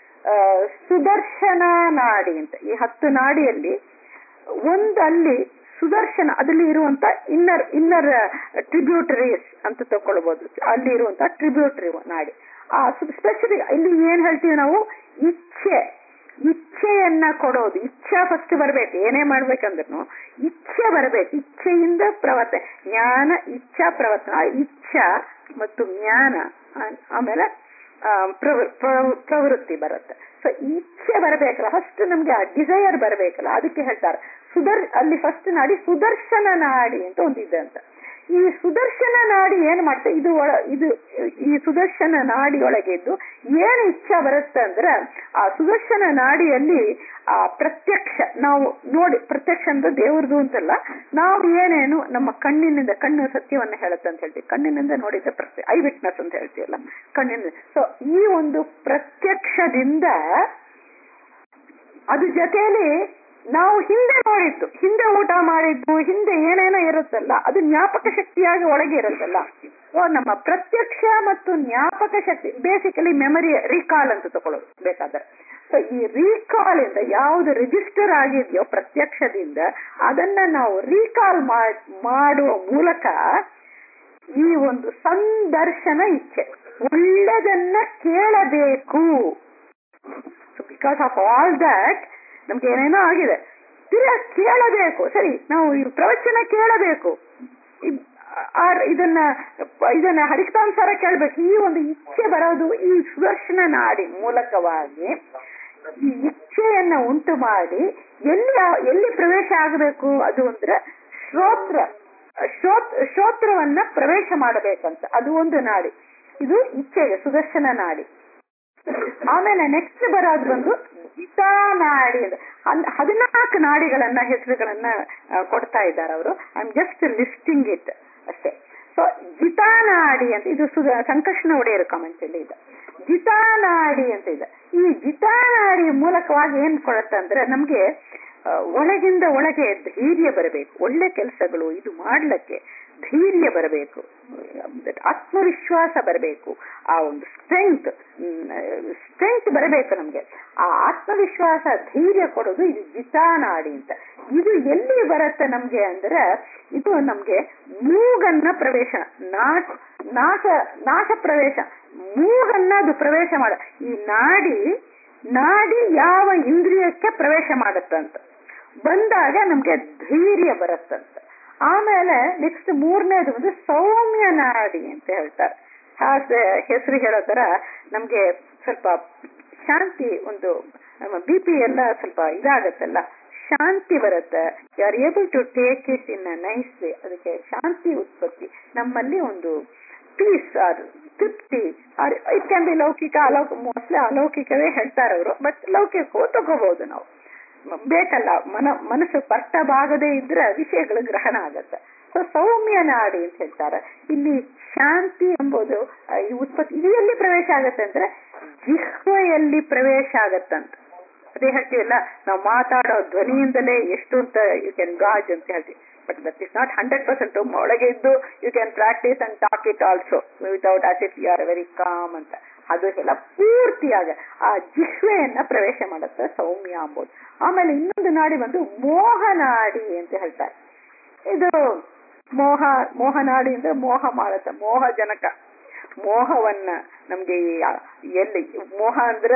ಸುದರ್ಶನ ನಾಡಿ ಅಂತ ಈ ಹತ್ತು ನಾಡಿಯಲ್ಲಿ ಒಂದಲ್ಲಿ ಸುದರ್ಶನ ಅದಲ್ಲಿ ಇರುವಂತ ಇನ್ನರ್ ಇನ್ನರ್ ಟ್ರಿಬ್ಯೂಟರೀಸ್ ಅಂತ ತಗೊಳ್ಬಹುದು ಅಲ್ಲಿ ಇರುವಂತ ಟ್ರಿಬ್ಯೂಟರಿ ನಾಡಿ ಆ ಸ್ಪೆಸಿಫಿಕ್ ಇಲ್ಲಿ ಏನ್ ಹೇಳ್ತೀವಿ ನಾವು ಇಚ್ಛೆ ಇಚ್ಛೆಯನ್ನ ಕೊಡೋದು ಇಚ್ಛಾ ಫಸ್ಟ್ ಬರ್ಬೇಕು ಏನೇ ಮಾಡ್ಬೇಕಂದ್ರೂ ಇಚ್ಛೆ ಬರ್ಬೇಕು ಇಚ್ಛೆಯಿಂದ ಪ್ರವರ್ತನೆ ಜ್ಞಾನ ಇಚ್ಛಾ ಪ್ರವರ್ತನೆ ಇಚ್ಛಾ ಮತ್ತು ಜ್ಞಾನ ಆಮೇಲೆ ಪ್ರವೃತ್ತಿ ಬರುತ್ತೆ ಸೊ ಇಚ್ಛೆ ಬರಬೇಕಲ್ಲ ಫಸ್ಟ್ ನಮ್ಗೆ ಆ ಡಿಸೈರ್ ಬರಬೇಕಲ್ಲ ಅದಕ್ಕೆ ಹೇಳ್ತಾರೆ ಸುದರ್ ಅಲ್ಲಿ ಫಸ್ಟ್ ನಾಡಿ ಸುದರ್ಶನ ನಾಡಿ ಅಂತ ಒಂದಿದೆ ಅಂತ ಈ ಸುದರ್ಶನ ನಾಡಿ ಏನ್ ಮಾಡ್ತಾ ಇದು ಒಳ ಇದು ಈ ಸುದರ್ಶನ ನಾಡಿ ಒಳಗೆ ಇದ್ದು ಏನ್ ಇಚ್ಛೆ ಬರುತ್ತೆ ಅಂದ್ರೆ ಆ ಸುದರ್ಶನ ನಾಡಿಯಲ್ಲಿ ಆ ಪ್ರತ್ಯಕ್ಷ ನಾವು ನೋಡಿ ಪ್ರತ್ಯಕ್ಷ ಅಂದ್ರೆ ದೇವ್ರದು ಅಂತಲ್ಲ ನಾವು ಏನೇನು ನಮ್ಮ ಕಣ್ಣಿನಿಂದ ಕಣ್ಣು ಸತ್ಯವನ್ನ ಹೇಳುತ್ತೆ ಅಂತ ಹೇಳ್ತೀವಿ ಕಣ್ಣಿನಿಂದ ನೋಡಿದ ಪ್ರತ್ಯ ಐ ವಿಟ್ನೆಸ್ ಅಂತ ಹೇಳ್ತೀವಲ್ಲ ಕಣ್ಣಿನಿಂದ ಸೊ ಈ ಒಂದು ಪ್ರತ್ಯಕ್ಷದಿಂದ ಅದ್ರ ಜೊತೆಯಲ್ಲಿ ನಾವು ಹಿಂದೆ ನೋಡಿದ್ದು ಹಿಂದೆ ಊಟ ಮಾಡಿದ್ದು ಹಿಂದೆ ಏನೇನೋ ಇರುತ್ತಲ್ಲ ಅದು ಜ್ಞಾಪಕ ಶಕ್ತಿಯಾಗಿ ಒಳಗೆ ಇರುತ್ತಲ್ಲ ಓ ನಮ್ಮ ಪ್ರತ್ಯಕ್ಷ ಮತ್ತು ಜ್ಞಾಪಕ ಶಕ್ತಿ ಬೇಸಿಕಲಿ ಮೆಮರಿ ರೀಕಾಲ್ ಅಂತ ತಗೊಳ್ಳೋದು ಬೇಕಾದ್ರೆ ಸೊ ಈ ರೀಕಾಲ್ ಇಂದ ಯಾವುದು ರಿಜಿಸ್ಟರ್ ಆಗಿದೆಯೋ ಪ್ರತ್ಯಕ್ಷದಿಂದ ಅದನ್ನ ನಾವು ರೀಕಾಲ್ ಮಾಡುವ ಮೂಲಕ ಈ ಒಂದು ಸಂದರ್ಶನ ಇಚ್ಛೆ ಒಳ್ಳೆದನ್ನ ಕೇಳಬೇಕು ಬಿಕಾಸ್ ಆಫ್ ಆಲ್ ದಟ್ ನಮ್ಗೆ ಏನೇನೋ ಆಗಿದೆ ತಿರ್ಗಾ ಕೇಳಬೇಕು ಸರಿ ನಾವು ಈ ಪ್ರವಚನ ಕೇಳಬೇಕು ಇದನ್ನ ಇದನ್ನ ಹರಿಕ್ತಾಂಸಾರ ಕೇಳ್ಬೇಕು ಈ ಒಂದು ಇಚ್ಛೆ ಬರೋದು ಈ ಸುದರ್ಶನ ನಾಡಿ ಮೂಲಕವಾಗಿ ಈ ಇಚ್ಛೆಯನ್ನ ಉಂಟು ಮಾಡಿ ಎಲ್ಲಿ ಎಲ್ಲಿ ಪ್ರವೇಶ ಆಗಬೇಕು ಅದು ಅಂದ್ರೆ ಶ್ರೋತ್ರ ಶ್ರೋತ್ ಶ್ರೋತ್ರವನ್ನ ಪ್ರವೇಶ ಮಾಡಬೇಕಂತ ಅದು ಒಂದು ನಾಡಿ ಇದು ಇಚ್ಛೆಗೆ ಸುದರ್ಶನ ನಾಡಿ ಆಮೇಲೆ ನೆಕ್ಸ್ಟ್ ಬರೋದು ಬಂದು ಜಿತಾ ನಾಡಿ ಹದಿನಾಲ್ಕು ನಾಡಿಗಳನ್ನ ಹೆಸರುಗಳನ್ನ ಕೊಡ್ತಾ ಇದ್ದಾರೆ ಅವರು I am just listing it ಅಷ್ಟೇ ಸೊ ಜಿತಾನಾಡಿ ಅಂತ ಇದು ಸುಧ ಸಂಕಷ್ಣ ಒಡೆಯರು ಕಾಮೆಂಟ್ ಇಲ್ಲಿ ಇದೆ ಜಿತಾನಾಡಿ ಅಂತ ಇದೆ ಈ ಜಿತಾನಾಡಿ ಮೂಲಕವಾಗಿ ಏನ್ ಕೊಡುತ್ತೆ ಅಂದ್ರೆ ನಮ್ಗೆ ಒಳಗಿಂದ ಒಳಗೆ ಧೈರ್ಯ ಬರಬೇಕು ಒಳ್ಳೆ ಕೆಲಸಗಳು ಇದು ಮಾಡ್ಲಿಕ್ಕೆ ಧೈರ್ಯ ಬರಬೇಕು ಆತ್ಮವಿಶ್ವಾಸ ಬರಬೇಕು ಆ ಒಂದು ಸ್ಟ್ರೆಂತ್ ಸ್ಟ್ರೆಂತ್ ಬರಬೇಕು ನಮ್ಗೆ ಆ ಆತ್ಮವಿಶ್ವಾಸ ಧೈರ್ಯ ಕೊಡೋದು ಇದು ಜಿತಾನಾಡಿ ಅಂತ ಇದು ಎಲ್ಲಿ ಬರುತ್ತೆ ನಮ್ಗೆ ಅಂದ್ರೆ ಇದು ನಮ್ಗೆ ಮೂಗನ್ನ ಪ್ರವೇಶ ನಾಶ ನಾಶ ನಾಶ ಪ್ರವೇಶ ಮೂಗನ್ನ ಅದು ಪ್ರವೇಶ ಮಾಡ ಈ ನಾಡಿ ನಾಡಿ ಯಾವ ಇಂದ್ರಿಯಕ್ಕೆ ಪ್ರವೇಶ ಮಾಡುತ್ತಂತ ಬಂದಾಗ ನಮ್ಗೆ ಧೈರ್ಯ ಬರುತ್ತಂತ ಆಮೇಲೆ ನೆಕ್ಸ್ಟ್ ಮೂರನೇದು ಒಂದು ಸೌಮ್ಯ ನಾಡಿ ಅಂತ ಹೇಳ್ತಾರೆ ಹೆಸರು ಹೇಳೋ ತರ ನಮ್ಗೆ ಸ್ವಲ್ಪ ಶಾಂತಿ ಒಂದು ನಮ್ಮ ಬಿ ಪಿ ಎಲ್ಲ ಸ್ವಲ್ಪ ಇದಾಗತ್ತಲ್ಲ ಶಾಂತಿ ಬರುತ್ತೆ you are able to take it in a nice way ಅದಕ್ಕೆ ಶಾಂತಿ ಉತ್ಪತ್ತಿ ನಮ್ಮಲ್ಲಿ ಒಂದು ಪೀಸ್ ಆರ್ ತೃಪ್ತಿ ಆರ್ ಇಟ್ ಕ್ಯಾನ್ ಬಿ ಲೌಕಿಕ ಅಲೌಕ ಮೋಸ್ಟ್ಲಿ ಅಲೌಕಿಕವೇ ಹೇಳ್ತಾರೆ ಅವರು ಬಟ್ ಲೌಕಿಕವೂ ತಗೋಬಹುದು ನಾವು ಬೇಕಲ್ಲ ಮನ ಮನಸ್ಸು ಪಟ್ಟಬಾಗದೇ ಇದ್ರೆ ವಿಷಯಗಳು ಗ್ರಹಣ ಆಗತ್ತೆ ಸೊ ಸೌಮ್ಯ ನಾಡಿ ಅಂತ ಹೇಳ್ತಾರೆ ಇಲ್ಲಿ ಶಾಂತಿ ಎಂಬುದು ಈ ಉತ್ಪತ್ತಿ ಇದು ಎಲ್ಲಿ ಪ್ರವೇಶ ಆಗತ್ತೆ ಅಂದ್ರೆ ಜಿಹ್ವೆಯಲ್ಲಿ ಪ್ರವೇಶ ಆಗತ್ತಂತ ಅದೇ ಹೇಳ್ತೀವಲ್ಲ ನಾವು ಮಾತಾಡೋ ಧ್ವನಿಯಿಂದಲೇ ಎಷ್ಟು ಅಂತ ಯು ಕ್ಯಾನ್ ಗಾಜ್ ಅಂತ ಹೇಳ್ತೀವಿ but that is not hundred percent ಒಳಗೆ ಇದ್ದು you can practise and talk it also without as if you are very calm ಅಂತ ಅದು ಎಲ್ಲ ಪೂರ್ತಿಯಾಗ ಆ ಜಿಹ್ವೆಯನ್ನ ಪ್ರವೇಶ ಮಾಡುತ್ತೆ ಸೌಮ್ಯ ಅಂಬೋದು ಆಮೇಲೆ ಇನ್ನೊಂದು ನಾಡಿ ಬಂದು ಮೋಹನಾಡಿ ಅಂತ ಹೇಳ್ತಾರೆ ಇದು ಮೋಹ ಮೋಹನಾಡಿ ಅಂದ್ರೆ ಮೋಹ ಮಾಡುತ್ತೆ ಮೋಹ ಜನಕ ಮೋಹವನ್ನ ನಮ್ಗೆ ಎಲ್ಲಿ ಮೋಹ ಅಂದ್ರ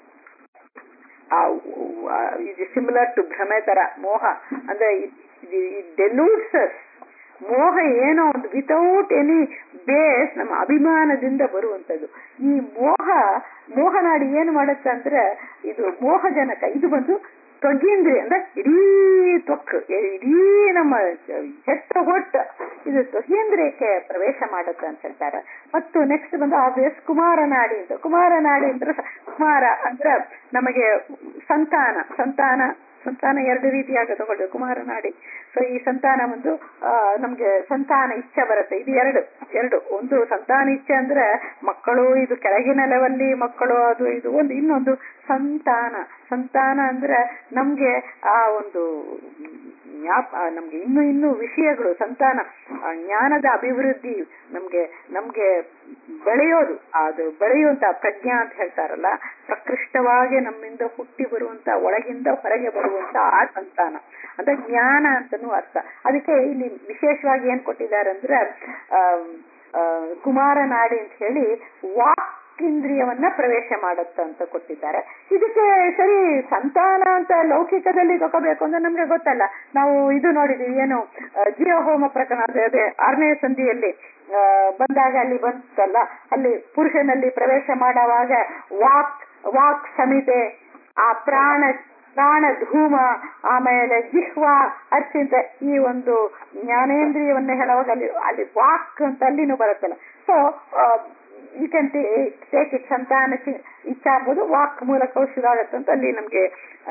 ಇದು ಸಿಮಿಲರ್ ಟು ಭ್ರಮೆ ತರ ಮೋಹ ಅಂದ್ರೆ ಡೆಲೂಡ್ಸ್ ಮೋಹ ಏನೋ ಒಂದು ವಿತೌಟ್ ಎನಿ ಬೇಸ್ ನಮ್ಮ ಅಭಿಮಾನದಿಂದ ಬರುವಂತದ್ದು ಈ ಮೋಹ ಮೋಹನಾಡಿ ಏನು ಮಾಡುತ್ತೆ ಅಂದ್ರೆ ಇದು ಮೋಹಜನಕ ಇದು ಬಂದು ತೊಗೀಂದ್ರಿ ಅಂದ್ರೆ ಇಡೀ ತ್ವಕ್ ಇಡೀ ನಮ್ಮ ಹೆಟ್ಟ ಹೊಟ್ಟ ಇದು ತೊಗೀಂದ್ರಿಯಕ್ಕೆ ಪ್ರವೇಶ ಮಾಡುತ್ತೆ ಅಂತ ಹೇಳ್ತಾರೆ ಮತ್ತು ನೆಕ್ಸ್ಟ್ ಬಂದು ಆಬ್ವಿಯಸ್ ಕುಮಾರ ನಾಡಿ ಅಂತ ಕುಮಾರ ನಾಡಿ ಅಂದ್ರೆ ಕುಮಾರ ಅಂದ್ರೆ ನಮಗೆ ಸಂತಾನ ಸಂತಾನ ಸಂತಾನ ಎರಡು ರೀತಿಯಾಗ ತಗೊಳ್ಳಿ ಕುಮಾರ ನಾಡಿ ಸೊ ಈ ಸಂತಾನ ಒಂದು ಆ ನಮ್ಗೆ ಸಂತಾನ ಇಚ್ಛೆ ಬರುತ್ತೆ ಇದು ಎರಡು ಎರಡು ಒಂದು ಸಂತಾನ ಇಚ್ಛೆ ಅಂದ್ರೆ ಮಕ್ಕಳು ಇದು ಕೆಳಗಿನ ಲೆವೆಲ್ಲಿ ಮಕ್ಕಳು ಅದು ಇದು ಒಂದು ಇನ್ನೊಂದು ಸಂತಾನ ಸಂತಾನ ಅಂದ್ರೆ ನಮ್ಗೆ ಆ ಒಂದು ಜ್ಞಾಪ ನಮ್ಗೆ ಇನ್ನು ಇನ್ನು ವಿಷಯಗಳು ಸಂತಾನ ಜ್ಞಾನದ ಅಭಿವೃದ್ಧಿ ನಮ್ಗೆ ನಮ್ಗೆ ಬೆಳೆಯೋದು ಅದು ಬೆಳೆಯುವಂತ ಪ್ರಜ್ಞಾ ಅಂತ ಹೇಳ್ತಾರಲ್ಲ ಪ್ರಕೃಷ್ಟವಾಗಿ ನಮ್ಮಿಂದ ಹುಟ್ಟಿ ಬರುವಂತ ಒಳಗಿಂದ ಹೊರಗೆ ಬರುವಂತ ಆ ಸಂತಾನ ಅಂದ್ರೆ ಜ್ಞಾನ ಅಂತನೂ ಅರ್ಥ ಅದಕ್ಕೆ ಇಲ್ಲಿ ವಿಶೇಷವಾಗಿ ಏನ್ ಕೊಟ್ಟಿದ್ದಾರೆ ಅಂದ್ರೆ ಕುಮಾರ ನಾಡಿ ಅಂತ ಹೇಳಿ ವಾಕ್ ಇಂದ್ರಿಯವನ್ನ ಪ್ರವೇಶ ಮಾಡುತ್ತ ಅಂತ ಕೊಟ್ಟಿದ್ದಾರೆ ಇದಕ್ಕೆ ಸರಿ ಸಂತಾನ ಅಂತ ಲೌಕಿಕದಲ್ಲಿ ತಗೋಬೇಕು ಅಂದ್ರೆ ನಮ್ಗೆ ಗೊತ್ತಲ್ಲ ನಾವು ಇದು ನೋಡಿದ್ವಿ ಏನು ಜೀವ ಹೋಮ ಪ್ರಕರಣ ಅದೇ ಆರನೇ ಸಂಧಿಯಲ್ಲಿ ಬಂದಾಗ ಅಲ್ಲಿ ಬಂತಲ್ಲ ಅಲ್ಲಿ ಪುರುಷನಲ್ಲಿ ಪ್ರವೇಶ ಮಾಡುವಾಗ ವಾಕ್ ವಾಕ್ ಸಮಿತೆ ಆ ಪ್ರಾಣ ಪ್ರಾಣ ಧೂಮ ಆಮೇಲೆ ಜಿಹ್ವ ಅರ್ಚಿಂತ ಈ ಒಂದು ಜ್ಞಾನೇಂದ್ರಿಯವನ್ನ ಹೇಳುವಾಗ ಅಲ್ಲಿ ಅಲ್ಲಿ ವಾಕ್ ಅಂತ ಅಲ್ಲಿನೂ ಬರುತ್ತಲ್ಲ so you can take it ಸಂತಾನ ಇಚ್ಛಾ ಅಂಬುದು ವಾಕ್ ಮೂಲಕ ಶುರುವಾಗತ್ತೆ ಅಂತ ಅಲ್ಲಿ ನಮ್ಗೆ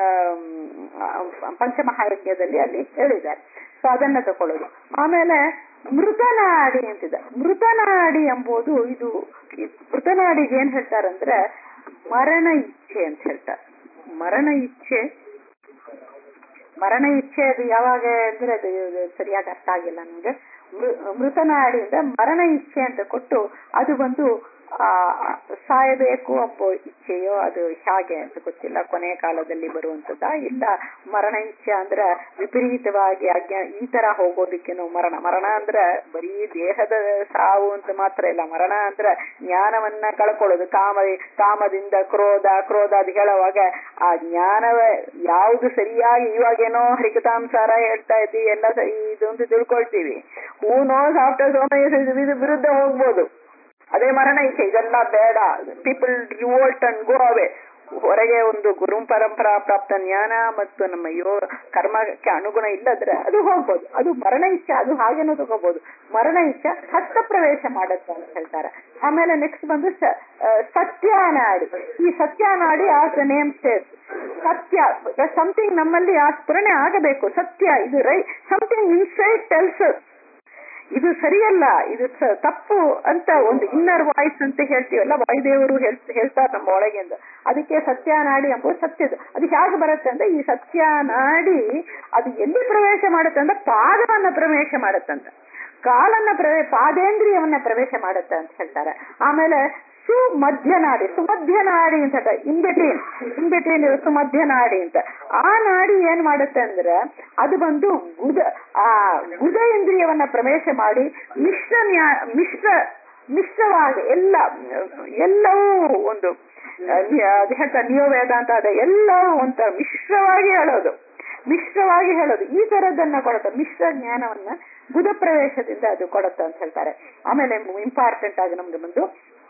ಪಂಚಮಹಾಯಜ್ಞದಲ್ಲಿ ಅಲ್ಲಿ ಹೇಳಿದ್ದಾರೆ ಸೊ ಅದನ್ನ ತಕೊಳ್ಳೋದು ಆಮೇಲೆ ಮೃತನಾಡಿ ಅಂತಿದೆ ಮೃತನಾಡಿ ಎಂಬುದು ಇದು ಮೃತನಾಡಿಗೆ ಏನ್ ಹೇಳ್ತಾರಂದ್ರೆ ಮರಣ ಇಚ್ಛೆ ಅಂತ ಹೇಳ್ತಾರೆ ಮರಣ ಇಚ್ಛೆ ಮರಣ ಇಚ್ಛೆ ಅದು ಯಾವಾಗ ಅಂದ್ರೆ ಅದು ಸರಿಯಾಗಿ ಅರ್ಥ ಆಗಿಲ್ಲ ನಮ್ಗೆ ಮೃತನಾಡಿಯಿಂದ ಮರಣ ಇಚ್ಛೆ ಅಂತ ಕೊಟ್ಟು ಅದು ಬಂದು ಆ ಸಾಯಬೇಕು ಎಂಬ ಇಚ್ಛೆಯೋ ಅದು ಹೇಗೆ ಅಂತ ಗೊತ್ತಿಲ್ಲ ಕೊನೆಯ ಕಾಲದಲ್ಲಿ ಬರುವಂತದ್ದ ಇಲ್ಲ ಮರಣ ಇಚ್ಛೆ ಅಂದ್ರೆ ವಿಪರೀತವಾಗಿ ಅಜ್ಞಾ ಈ ತರ ಹೋಗೋದಕ್ಕೇನು ಮರಣ ಮರಣ ಅಂದ್ರೆ ಬರೀ ದೇಹದ ಸಾವು ಅಂತ ಮಾತ್ರ ಇಲ್ಲ ಮರಣ ಅಂದ್ರೆ ಜ್ಞಾನವನ್ನ ಕಳ್ಕೊಳ್ಳೋದು ಕಾಮ ಕಾಮದಿಂದ ಕ್ರೋಧ ಕ್ರೋಧ ಅದು ಹೇಳುವಾಗ ಆ ಜ್ಞಾನವೇ ಯಾವುದು ಸರಿಯಾಗಿ ಇವಾಗೇನೋ ಹರಿಕತಾಂಸಾರ ಹೇಳ್ತಾ ಇದ್ದೀವಿ ಎಲ್ಲ ಸರಿ ಇದು ಅಂತ ತಿಳ್ಕೊಳ್ತೀವಿ ಹೂ ನೋಸ್ ಆಫ್ಟರ್ ಸೋಮಯ ವಿರುದ್ಧ ಹೋಗ್ಬೋದು ಅದೇ ಮರಣ ಇಚ್ಛೆ ಇದೆಲ್ಲ ಬೇಡ people revolt and go away ಹೊರಗೆ ಒಂದು ಗುರು ಪರಂಪರಾ ಪ್ರಾಪ್ತ ಜ್ಞಾನ ಮತ್ತು ನಮ್ಮ ಯೋ ಕರ್ಮಕ್ಕೆ ಅನುಗುಣ ಇಲ್ಲದ್ರೆ ಅದು ಹೋಗ್ಬೋದು ಅದು ಮರಣ ಇಚ್ಛೆ ಅದು ಹಾಗೇನೂ ತಗೋಬಹುದು ಮರಣ ಇಚ್ಛೆ ಹಸ್ತ ಪ್ರವೇಶ ಮಾಡುತ್ತೆ ಅಂತ ಹೇಳ್ತಾರೆ ಆಮೇಲೆ ನೆಕ್ಸ್ಟ್ ಬಂದು ಸತ್ಯಾನಾಡಿ ಈ ಸತ್ಯಾನಾಡಿ ಆಸ್ ನೇಮ್ ಸೇಸ್ ಸತ್ಯ ಸಮಥಿಂಗ್ ನಮ್ಮಲ್ಲಿ ಆ ಸ್ಫುರಣೆ ಆಗಬೇಕು ಸತ್ಯ ಇದು ರೈ ಸಮಥಿಂಗ್ ಇನ್ಸೈಡ್ ಟೆಲ್ಸ್ ಇದು ಸರಿಯಲ್ಲ ಇದು ತಪ್ಪು ಅಂತ ಒಂದು ಇನ್ನರ್ ವಾಯ್ಸ್ ಅಂತ ಹೇಳ್ತೀವಲ್ಲ ವಾಯುದೇವರು ಹೇಳ್ತಾರೆ ನಮ್ಮ ಒಳಗಿಂದ ಅದಕ್ಕೆ ಸತ್ಯನಾಡಿ ಎಂಬುದು ಸತ್ಯದ ಅದು ಹೇಗೆ ಬರುತ್ತೆ ಅಂದ್ರೆ ಈ ಸತ್ಯನಾಡಿ ಅದು ಎಲ್ಲಿ ಪ್ರವೇಶ ಮಾಡುತ್ತೆ ಅಂದ್ರೆ ಪಾದವನ್ನ ಪ್ರವೇಶ ಮಾಡುತ್ತಂತ ಕಾಲನ್ನ ಪ್ರವೇ ಪಾದೇಂದ್ರಿಯವನ್ನ ಪ್ರವೇಶ ಮಾಡುತ್ತೆ ಅಂತ ಹೇಳ್ತಾರೆ ಆಮೇಲೆ ಸುಮಧ್ಯನಾಡಿ ಸುಮಧ್ಯನಾಡಿ ಅಂತ ಇನ್ ಬಿಟ್ವೀನ್ ಇನ್ ಬಿಟ್ವೀನ್ ಸುಮಧ್ಯನಾಡಿ ಅಂತ ಆ ನಾಡಿ ಏನ್ ಮಾಡುತ್ತೆ ಅಂದ್ರೆ ಅದು ಬಂದು ಗುದ ಆ ಗುದ ಇಂದ್ರಿಯವನ್ನ ಪ್ರವೇಶ ಮಾಡಿ ಮಿಶ್ರ ಮಿಶ್ರ ಮಿಶ್ರವಾಗಿ ಎಲ್ಲ ಎಲ್ಲವೂ ಒಂದು ಅದು ಹೇಳ್ತಾರೆ ನಿಯೋ ವೇದಾಂತ ಅದ ಎಲ್ಲವೂ ಒಂಥರ ಮಿಶ್ರವಾಗಿ ಹೇಳೋದು ಮಿಶ್ರವಾಗಿ ಹೇಳೋದು ಈ ತರದನ್ನ ಕೊಡುತ್ತೆ ಮಿಶ್ರ ಜ್ಞಾನವನ್ನ ಬುಧ ಪ್ರವೇಶದಿಂದ ಅದು ಕೊಡುತ್ತೆ ಅಂತ ಹೇಳ್ತಾರೆ ಆಮೇಲೆ ಇಂಪಾರ್ಟೆಂಟ್ ಆಗಿ ನಮ್ಗೆ ಬಂದು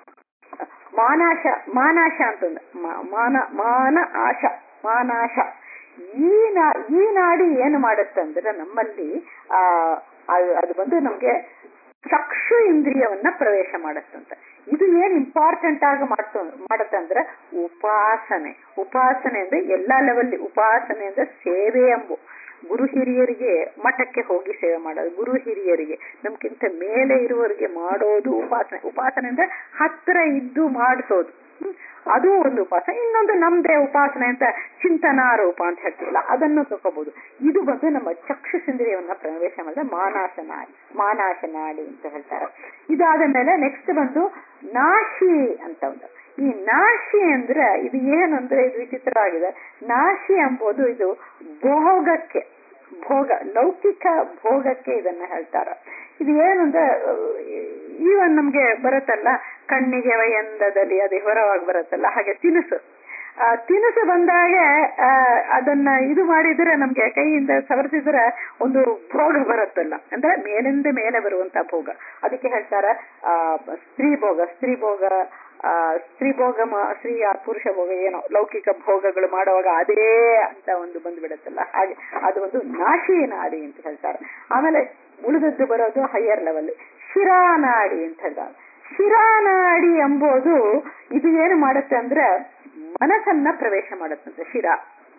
ಮಾನಾಶ ಮಾನಾಶ ಅಂತಂದ ಮಾನ ಮಾನ ಆಶ ಮಾನಾಶ ಈ ನಾ ಈ ನಾಡಿ ಏನು ಮಾಡುತ್ತೆ ಅಂದ್ರೆ ನಮ್ಮಲ್ಲಿ ಆ ಅದು ಬಂದು ನಮ್ಗೆ ಚಕ್ಷು ಇಂದ್ರಿಯವನ್ನ ಪ್ರವೇಶ ಮಾಡುತ್ತಂತೆ ಇದು ಏನ್ ಇಂಪಾರ್ಟೆಂಟ್ ಆಗಿ ಮಾಡ್ತ ಮಾಡತ್ತಂದ್ರೆ ಉಪಾಸನೆ ಉಪಾಸನೆ ಅಂದ್ರೆ ಎಲ್ಲಾ ಲೆವೆಲ್ ಉಪಾಸನೆ ಅಂದ್ರೆ ಸೇವೆ ಎಂಬು ಗುರು ಹಿರಿಯರಿಗೆ ಮಠಕ್ಕೆ ಹೋಗಿ ಸೇವೆ ಮಾಡೋದು ಗುರು ಹಿರಿಯರಿಗೆ ನಮ್ಗಿಂತ ಮೇಲೆ ಇರುವವರಿಗೆ ಮಾಡೋದು ಉಪಾಸನೆ ಉಪಾಸನೆ ಅಂದ್ರೆ ಹತ್ರ ಇದ್ದು ಮಾಡಿಸೋದು ಹ್ಮ್? ಅದು ಒಂದು ಉಪಾಸನೆ ಇನ್ನೊಂದು ನಮ್ದೇ ಉಪಾಸನೆ ಅಂತ ಚಿಂತನಾ ರೂಪ ಅಂತ ಹೇಳ್ತೀವಲ್ಲ ಅದನ್ನು ತಗೋಬಹುದು ಇದು ಬಂದು ನಮ್ಮ ಚಕ್ಷುಸೇಂದ್ರಿಯವನ್ನ ಪ್ರವೇಶ ಮಾಡಿದ್ರೆ ಮಾನಾಶನಾಡಿ ಮಾನಾಶನಾಡಿ ಅಂತ ಹೇಳ್ತಾರೆ ಇದಾದ ಮೇಲೆ ನೆಕ್ಸ್ಟ್ ಬಂದು ನಾಶಿ ಅಂತ ಒಂದು ಈ ನಾಶಿ ಅಂದ್ರೆ ಇದು ಏನಂದ್ರೆ ಇದು ವಿಚಿತ್ರವಾಗಿದೆ ನಾಶಿ ಎಂಬುದು ಇದು ಭೋಗಕ್ಕೆ ಭೋಗ ಲೌಕಿಕ ಭೋಗಕ್ಕೆ ಇದನ್ನ ಹೇಳ್ತಾರೆ ಇದು ಏನು ಅಂದ್ರೆ ಈವನ್ ನಮ್ಗೆ ಬರುತ್ತಲ್ಲ ಕಣ್ಣಿಗೆ ವಯಂದದಲ್ಲಿ ಅದು ಹೊರವಾಗಿ ಬರುತ್ತಲ್ಲ ಹಾಗೆ ತಿನಿಸು ಆ ತಿನಿಸು ಬಂದಾಗ ಆ, ಅದನ್ನ ಇದು ಮಾಡಿದ್ರೆ ನಮ್ಗೆ ಕೈಯಿಂದ ಸವರ್ತಿದ್ರೆ ಒಂದು ಭೋಗ ಬರುತ್ತಲ್ಲ ಅಂದ್ರೆ ಮೇಲಿಂದ ಮೇಲೆ ಬರುವಂತ ಭೋಗ ಅದಕ್ಕೆ ಹೇಳ್ತಾರೆ ಆ ಸ್ತ್ರೀ ಭೋಗ ಸ್ತ್ರೀ ಭೋಗ ಆ ಸ್ತ್ರೀ ಭೋಗ ಮ- ಸ್ತ್ರೀ ಆ ಪುರುಷ ಭೋಗ ಏನೋ ಲೌಕಿಕ ಭೋಗಗಳು ಮಾಡುವಾಗ ಅದೇ ಅಂತ ಒಂದು ಬಂದ್ಬಿಡುತ್ತಲ್ಲ ಹಾಗೆ ಅದು ಒಂದು ನಾಶಿ ನಾಡಿ ಅಂತ ಹೇಳ್ತಾರೆ ಆಮೇಲೆ ಉಳಿದದ್ದು ಬರೋದು ಹೈಯರ್ ಲೆವೆಲ್ ಶಿರಾನಾಡಿ ಅಂತ ಹೇಳ್ತಾರೆ ಶಿರಾನಾಡಿ ಎಂಬುದು ಇದು ಏನು ಮಾಡುತ್ತೆ ಅಂದ್ರೆ ಮನಸ್ಸನ್ನ ಪ್ರವೇಶ ಮಾಡುತ್ತಂತೆ ಶಿರಾ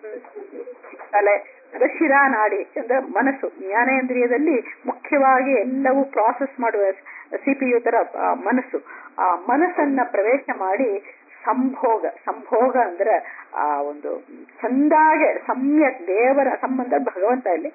ತಲೆ ಅಂದ್ರೆ ಶಿರಾನಾಡಿ ಅಂದ್ರೆ ಮನಸ್ಸು ಜ್ಞಾನೇಂದ್ರಿಯದಲ್ಲಿ ಮುಖ್ಯವಾಗಿ ಎಲ್ಲವೂ ಪ್ರಾಸೆಸ್ ಮಾಡುವ ಸಿಪಿಯು ತರ ಆ, ಮನಸ್ಸು ಆ ಮನಸ್ಸನ್ನ ಪ್ರವೇಶ ಮಾಡಿ ಸಂಭೋಗ ಸಂಭೋಗ ಅಂದ್ರೆ ಆ ಒಂದು ಚಂದಾಗೆ ಸಮ್ಯಕ್ ದೇವರ ಸಂಬಂಧ ಭಗವಂತ ಇಲ್ಲಿ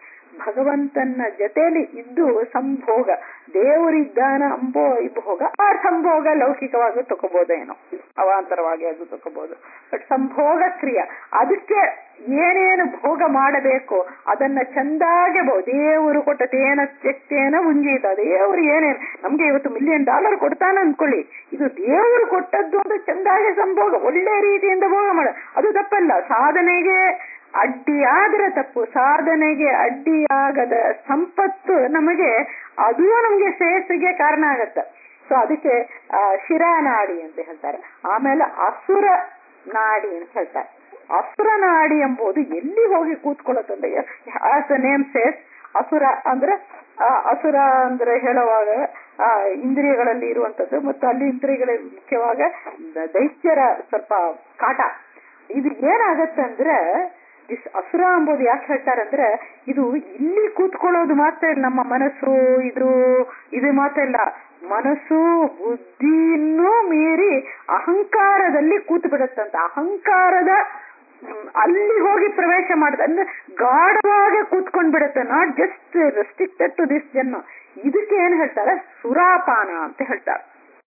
ಭಗವಂತನ ಜೊತೆಯಲ್ಲಿ ಇದ್ದು ಸಂಭೋಗ ದೇವರಿದ್ದಾನ ಅಂಬೋ ಈ ಭೋಗ ಆ ಸಂಭೋಗ ಲೌಕಿಕವಾಗಿ ತಗೋಬಹುದೇನೋ ಅವಾಂತರವಾಗಿ ಅದು ತಗೋಬಹುದು ಬಟ್ ಸಂಭೋಗ ಕ್ರಿಯೆ ಅದಕ್ಕೆ ಏನೇನು ಭೋಗ ಮಾಡಬೇಕು ಅದನ್ನ ಚಂದಾಗೆ ಬೋ ದೇವರು ಕೊಟ್ಟ ತೇನ ತ್ಯಕ್ತೇನ ಮುಂಜೀತ ದೇವರು ಏನೇನು ನಮ್ಗೆ ಇವತ್ತು ಮಿಲಿಯನ್ ಡಾಲರ್ ಕೊಡ್ತಾನ ಅನ್ಕೊಳ್ಳಿ ಇದು ದೇವರು ಕೊಟ್ಟದ್ದು ಅಂತ ಚಂದಾಗೆ ಸಂಭೋಗ ಒಳ್ಳೆ ರೀತಿಯಿಂದ ಭೋಗ ಮಾಡ ಅದು ತಪ್ಪಲ್ಲ ಸಾಧನೆಗೆ ಅಡ್ಡಿಯಾದ್ರೆ ತಪ್ಪು ಸಾಧನೆಗೆ ಅಡ್ಡಿಯಾಗದ ಸಂಪತ್ತು ನಮಗೆ ಅದು ನಮ್ಗೆ ಶ್ರೇಯಸ್ಸಿಗೆ ಕಾರಣ ಆಗತ್ತೆ ಸೊ ಅದಕ್ಕೆ ಆ, ಶಿರಾನಾಡಿ ಅಂತ ಹೇಳ್ತಾರೆ ಆಮೇಲೆ ಅಸುರ ನಾಡಿ ಅಂತ ಹೇಳ್ತಾರೆ ಅಸುರ ನಾಡಿ ಎಂಬುದು ಎಲ್ಲಿ ಹೋಗಿ ಕೂತ್ಕೊಳ್ಳುತ್ತಂದ್ರೆ ಆಸ್ ದ ನೇಮ್ ಸೇಸ್ ಅಸುರ ಅಂದ್ರೆ ಆ, ಅಸುರ ಅಂದ್ರೆ ಹೇಳುವಾಗ ಆ ಇಂದ್ರಿಯಗಳಲ್ಲಿ ಇರುವಂತದ್ದು ಮತ್ತು ಅಲ್ಲಿ ಇಂದ್ರಿಯಗಳ ಮುಖ್ಯವಾಗ ದ- ದೈತ್ಯರ ಸ್ವಲ್ಪ ಕಾಟ ಇದು ಏನಾಗತ್ತಂದ್ರೆ ದಿಸ್ ಅಸುರ ಎಂಬುದು ಯಾಕೆ ಹೇಳ್ತಾರಂದ್ರೆ ಇದು ಇಲ್ಲಿ ಕೂತ್ಕೊಳ್ಳೋದು ಮಾತ್ರ ಇಲ್ಲ ನಮ್ಮ ಮನಸ್ಸು ಇದು ಇದು ಮಾತ್ರ ಇಲ್ಲ ಮನಸ್ಸು ಬುದ್ಧಿಯನ್ನು ಮೀರಿ ಅಹಂಕಾರದಲ್ಲಿ ಕೂತು ಬಿಡುತ್ತಂತ ಅಹಂಕಾರದ ಹ್ಮ್, ಅಲ್ಲಿ ಹೋಗಿ ಪ್ರವೇಶ ಮಾಡುತ್ತೆ ಅಂದ್ರೆ ಗಾಢವಾಗಿ ಕೂತ್ಕೊಂಡ್ ಬಿಡುತ್ತೆ not just restricted to this ಜನ್ಮ ಇದಕ್ಕೆ ಏನ್ ಹೇಳ್ತಾರೆ ಸುರಾಪಾನ ಅಂತ ಹೇಳ್ತಾರೆ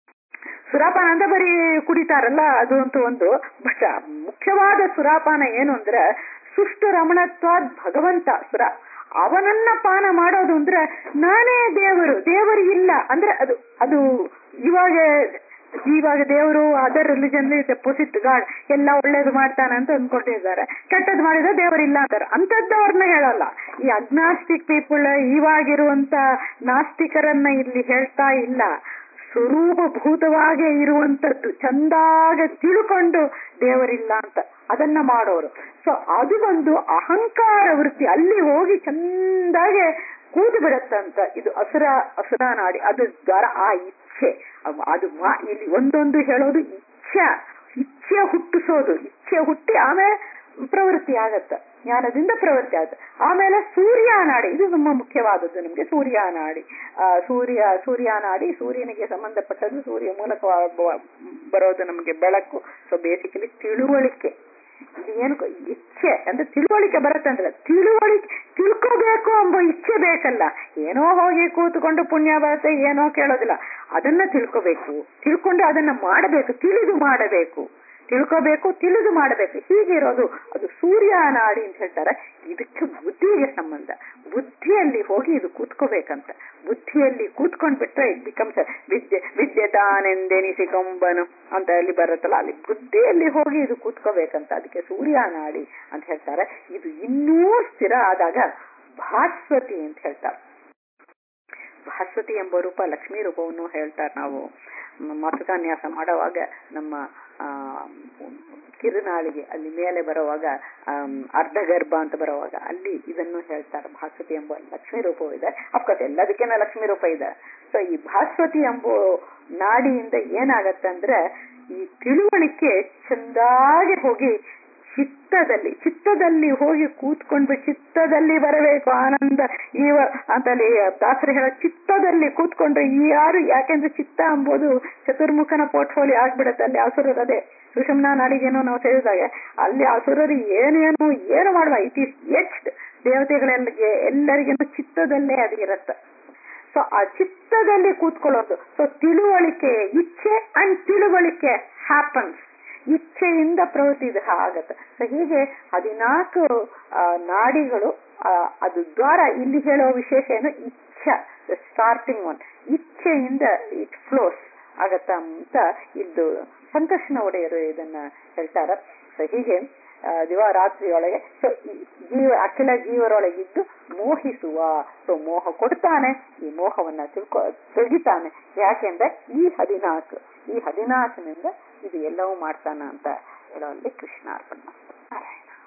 ಸುರಾಪಾನ ಅಂತ ಬರೀ ಕುಡಿತಾರಲ್ಲ ಅದು ಅಂತ ಒಂದು ಬಟ್ ಮುಖ್ಯವಾದ ಸುರಾಪಾನ ಏನು ಅಂದ್ರೆ ಸುಷ್ಟ ರಮಣತ್ವಾದ್ ಭಗವಂತ ಸುರ ಅವನನ್ನ ಪಾನ ಮಾಡೋದು ಅಂದ್ರೆ ನಾನೇ ದೇವರು ದೇವರು ಇಲ್ಲ ಅಂದ್ರೆ ಅದು ಅದು ಇವಾಗ ಇವಾಗ ದೇವರು ಅದರ್ ರಿಲಿಜನ್ ಡೆಪೋಸಿಟ್ ಗಾಡ್ ಎಲ್ಲ ಒಳ್ಳೇದು ಮಾಡ್ತಾನೆ ಅಂತ ಅಂದ್ಕೊಂಡಿದ್ದಾರೆ ಕೆಟ್ಟದ್ದು ಮಾಡಿದ್ರೆ ದೇವರಿಲ್ಲ ಅಂತಾರೆ ಅಂತದ್ದವ್ರನ್ನ ಹೇಳಲ್ಲ ಈ ಅಗ್ನಾಸ್ಟಿಕ್ ಪೀಪಲ್ ಇವಾಗಿರುವಂತ ನಾಸ್ತಿಕರನ್ನ ಇಲ್ಲಿ ಹೇಳ್ತಾ ಇಲ್ಲ ಸ್ವರೂಪಭೂತವಾಗಿ ಇರುವಂತದ್ದು ಚಂದಾಗ ತಿಳ್ಕೊಂಡು ದೇವರಿಲ್ಲ ಅಂತ ಅದನ್ನ ಮಾಡೋರು ಸೊ ಅದು ಒಂದು ಅಹಂಕಾರ ವೃತ್ತಿ ಅಲ್ಲಿ ಹೋಗಿ ಚಂದಾಗೆ ಕೂತು ಬಿಡತ್ತಂತ ಇದು ಅಸುರ ಅಸುರ ನಾಡಿ ಅದು ದ್ವಾರ ಆ ಇಚ್ಛೆ ಅವ್- ಅದು ಮಾ- ಇಲ್ಲಿ ಒಂದೊಂದು ಹೇಳೋದು ಇಚ್ಛೆ ಇಚ್ಛೆ ಹುಟ್ಟಿಸೋದು ಇಚ್ಛೆ ಹುಟ್ಟಿ ಆಮೇಲೆ ಪ್ರವೃತ್ತಿ ಆಗತ್ತ ಜ್ಞಾನದಿಂದ ಪ್ರವೃತ್ತಿ ಆಗುತ್ತೆ ಆಮೇಲೆ ಸೂರ್ಯನಾಡಿ ಇದು ತುಂಬಾ ಮುಖ್ಯವಾದದ್ದು ನಮ್ಗೆ ಸೂರ್ಯನಾಡಿ ಆ ಸೂರ್ಯ ಸೂರ್ಯನಾಡಿ ಸೂರ್ಯನಿಗೆ ಸಂಬಂಧಪಟ್ಟದ್ದು ಸೂರ್ಯ ಮೂಲಕ ಬರೋದು ನಮಗೆ ಬೆಳಕು ಸೊ ಬೇಸಿಕಲಿ ತಿಳುವಳಿಕೆ ಇದು ಏನು ಇಚ್ಛೆ ಅಂದ್ರೆ ತಿಳುವಳಿಕೆ ಬರುತ್ತಂದ್ರೆ ತಿಳುವಳಿಕೆ ತಿಳ್ಕೋಬೇಕು ಎಂಬ ಇಚ್ಛೆ ಬೇಕಲ್ಲ ಏನೋ ಹೋಗಿ ಕೂತ್ಕೊಂಡು ಪುಣ್ಯ ಬರುತ್ತೆ ಏನೋ ಕೇಳೋದಿಲ್ಲ ಅದನ್ನ ತಿಳ್ಕೋಬೇಕು ತಿಳ್ಕೊಂಡು ಅದನ್ನ ಮಾಡಬೇಕು ತಿಳಿದು ಮಾಡಬೇಕು ತಿಳ್ಕೋಬೇಕು ತಿಳಿದು ಮಾಡಬೇಕು ಹೀಗಿರೋದು ಅದು ಸೂರ್ಯ ನಾಡಿ ಅಂತ ಹೇಳ್ತಾರೆ ಇದಕ್ಕೆ ಬುದ್ಧಿಗೆ ಸಂಬಂಧ ಬುದ್ಧಿಯಲ್ಲಿ ಹೋಗಿ ಇದು ಕೂತ್ಕೋಬೇಕಂತ ಬುದ್ಧಿಯಲ್ಲಿ ಕೂತ್ಕೊಂಡ್ಬಿಟ್ರೆ ಇಟ್ ಬಿಕಮ್ಸ್ ವಿದ್ಯೆ ವಿದ್ಯೆ ತಾನೆಂದೆನಿಸಿಕೊಂಬನು ಅಂತ ಅಲ್ಲಿ ಬರುತ್ತಲ್ಲ ಅಲ್ಲಿ ಬುದ್ಧಿಯಲ್ಲಿ ಹೋಗಿ ಇದು ಕೂತ್ಕೋಬೇಕಂತ ಅದಕ್ಕೆ ಸೂರ್ಯ ನಾಡಿ ಅಂತ ಹೇಳ್ತಾರೆ ಇದು ಇನ್ನೂ ಸ್ಥಿರ ಆದಾಗ ಭಾಸ್ವತಿ ಅಂತ ಹೇಳ್ತಾರೆ ಭಾಸ್ವತಿ ಎಂಬ ರೂಪ ಲಕ್ಷ್ಮೀ ರೂಪವನ್ನು ಹೇಳ್ತಾರೆ ನಾವು ಮಾತೃಕಾನ್ಯಾಸ ಮಾಡುವಾಗ ನಮ್ಮ ಆ ಕಿರುನಾಳಿಗೆ ಅಲ್ಲಿ ಮೇಲೆ ಬರುವಾಗ ಆಮ್, ಅರ್ಧಗರ್ಭ ಅಂತ ಬರುವಾಗ ಅಲ್ಲಿ ಇದನ್ನು ಹೇಳ್ತಾರೆ ಭಾಸ್ವತಿ ಎಂಬ ಲಕ್ಷ್ಮೀ ರೂಪವೂ ಇದೆ ಅಫ್ಕೋರ್ಸ್ ಎಲ್ಲದಕ್ಕಿಂತ ಲಕ್ಷ್ಮೀ ರೂಪ ಇದೆ ಸೊ ಈ ಭಾಸ್ವತಿ ಎಂಬ ನಾಡಿಯಿಂದ ಏನಾಗತ್ತಂದ್ರೆ ಈ ತಿಳುವಳಿಕೆ ಚಂದಾಗಿ ಹೋಗಿ ಚಿತ್ತದಲ್ಲಿ ಚಿತ್ತದಲ್ಲಿ ಹೋಗಿ ಕೂತ್ಕೊಂಡ್ಬಿಟ್ಟು ಚಿತ್ತದಲ್ಲಿ ಬರಬೇಕು ಆನಂದ ಈವ ಅಂತಲ್ಲಿ ದಾಸರು ಹೇಳೋ ಚಿತ್ತದಲ್ಲಿ ಕೂತ್ಕೊಂಡ್ರೆ ಈ ಯಾರು ಯಾಕೆಂದ್ರೆ ಚಿತ್ತ ಎಂಬುದು ಚತುರ್ಮುಖನ ಪೋರ್ಟ್ಫೋಲಿಯೋ ಆಗ್ಬಿಡತ್ತೆ ಅಲ್ಲಿ ಅಸುರರದೇ ಸುಷುಮ್ನಾ ನಾಡಿಗೇನೋ ನಾವು ಸೇರಿದಾಗ ಅಲ್ಲಿ ಅಸುರರು ಏನೇನು ಏನು ಮಾಡುವ ಇಟ್ ಈಸ್ ಎಚ್ಡ್ ದೇವತೆಗಳೆಲ್ಲರಿಗೆ ಎಲ್ಲರಿಗೇನು ಚಿತ್ತದಲ್ಲೇ ಅದು ಇರುತ್ತೆ ಸೊ ಆ ಚಿತ್ತದಲ್ಲಿ ಕೂತ್ಕೊಳ್ಳೋದು ಸೊ ತಿಳುವಳಿಕೆ ಇಚ್ಛೆ ಅಂಡ್ ತಿಳುವಳಿಕೆ ಹ್ಯಾಪನ್ಸ್ ಇಚ್ಛೆಯಿಂದ ಪ್ರವೃತ್ತಿ ಇದು ಆಗತ್ತೆ ಸೊ ಹೀಗೆ ಹದಿನಾಲ್ಕು ಆ, ನಾಡಿಗಳು ಆ, ಅದು ದ್ವಾರ ಇಲ್ಲಿ ಹೇಳೋ ವಿಶೇಷ ಏನು ಇಚ್ಛಾ ಸ್ಟಾರ್ಟಿಂಗ್ ಒನ್ ಇಚ್ಛೆಯಿಂದ ಇಟ್ ಫ್ಲೋಸ್ ಆಗತ್ತ ಅಂತ ಇದು ಸಂಕರ್ಷಣ ಒಡೆಯರು ಇದನ್ನ ಹೇಳ್ತಾರ ಸೊ ಹೀಗೆ ಆ, ದಿವಾರಾತ್ರಿಯೊಳಗೆ ಸೊ ಜೀವ ಅಖಿಲ ಜೀವರೊಳಗಿದ್ದು ಮೋಹಿಸುವ ಸೊ ಮೋಹ ಕೊಡ್ತಾನೆ ಈ ಮೋಹವನ್ನ ತಿಳ್ಕೊ ತೆಗಿತಾನೆ ಯಾಕೆಂದ್ರೆ ಈ ಹದಿನಾಲ್ಕು ಈ ಹದಿನಾಲ್ಕನಿಂದ ಇದು ಎಲ್ಲವೂ ಮಾಡ್ತಾನ ಅಂತ ಹೇಳುವಲ್ಲಿ ಕೃಷ್ಣ ಅರ್ಪಣ ನಾರಾಯಣ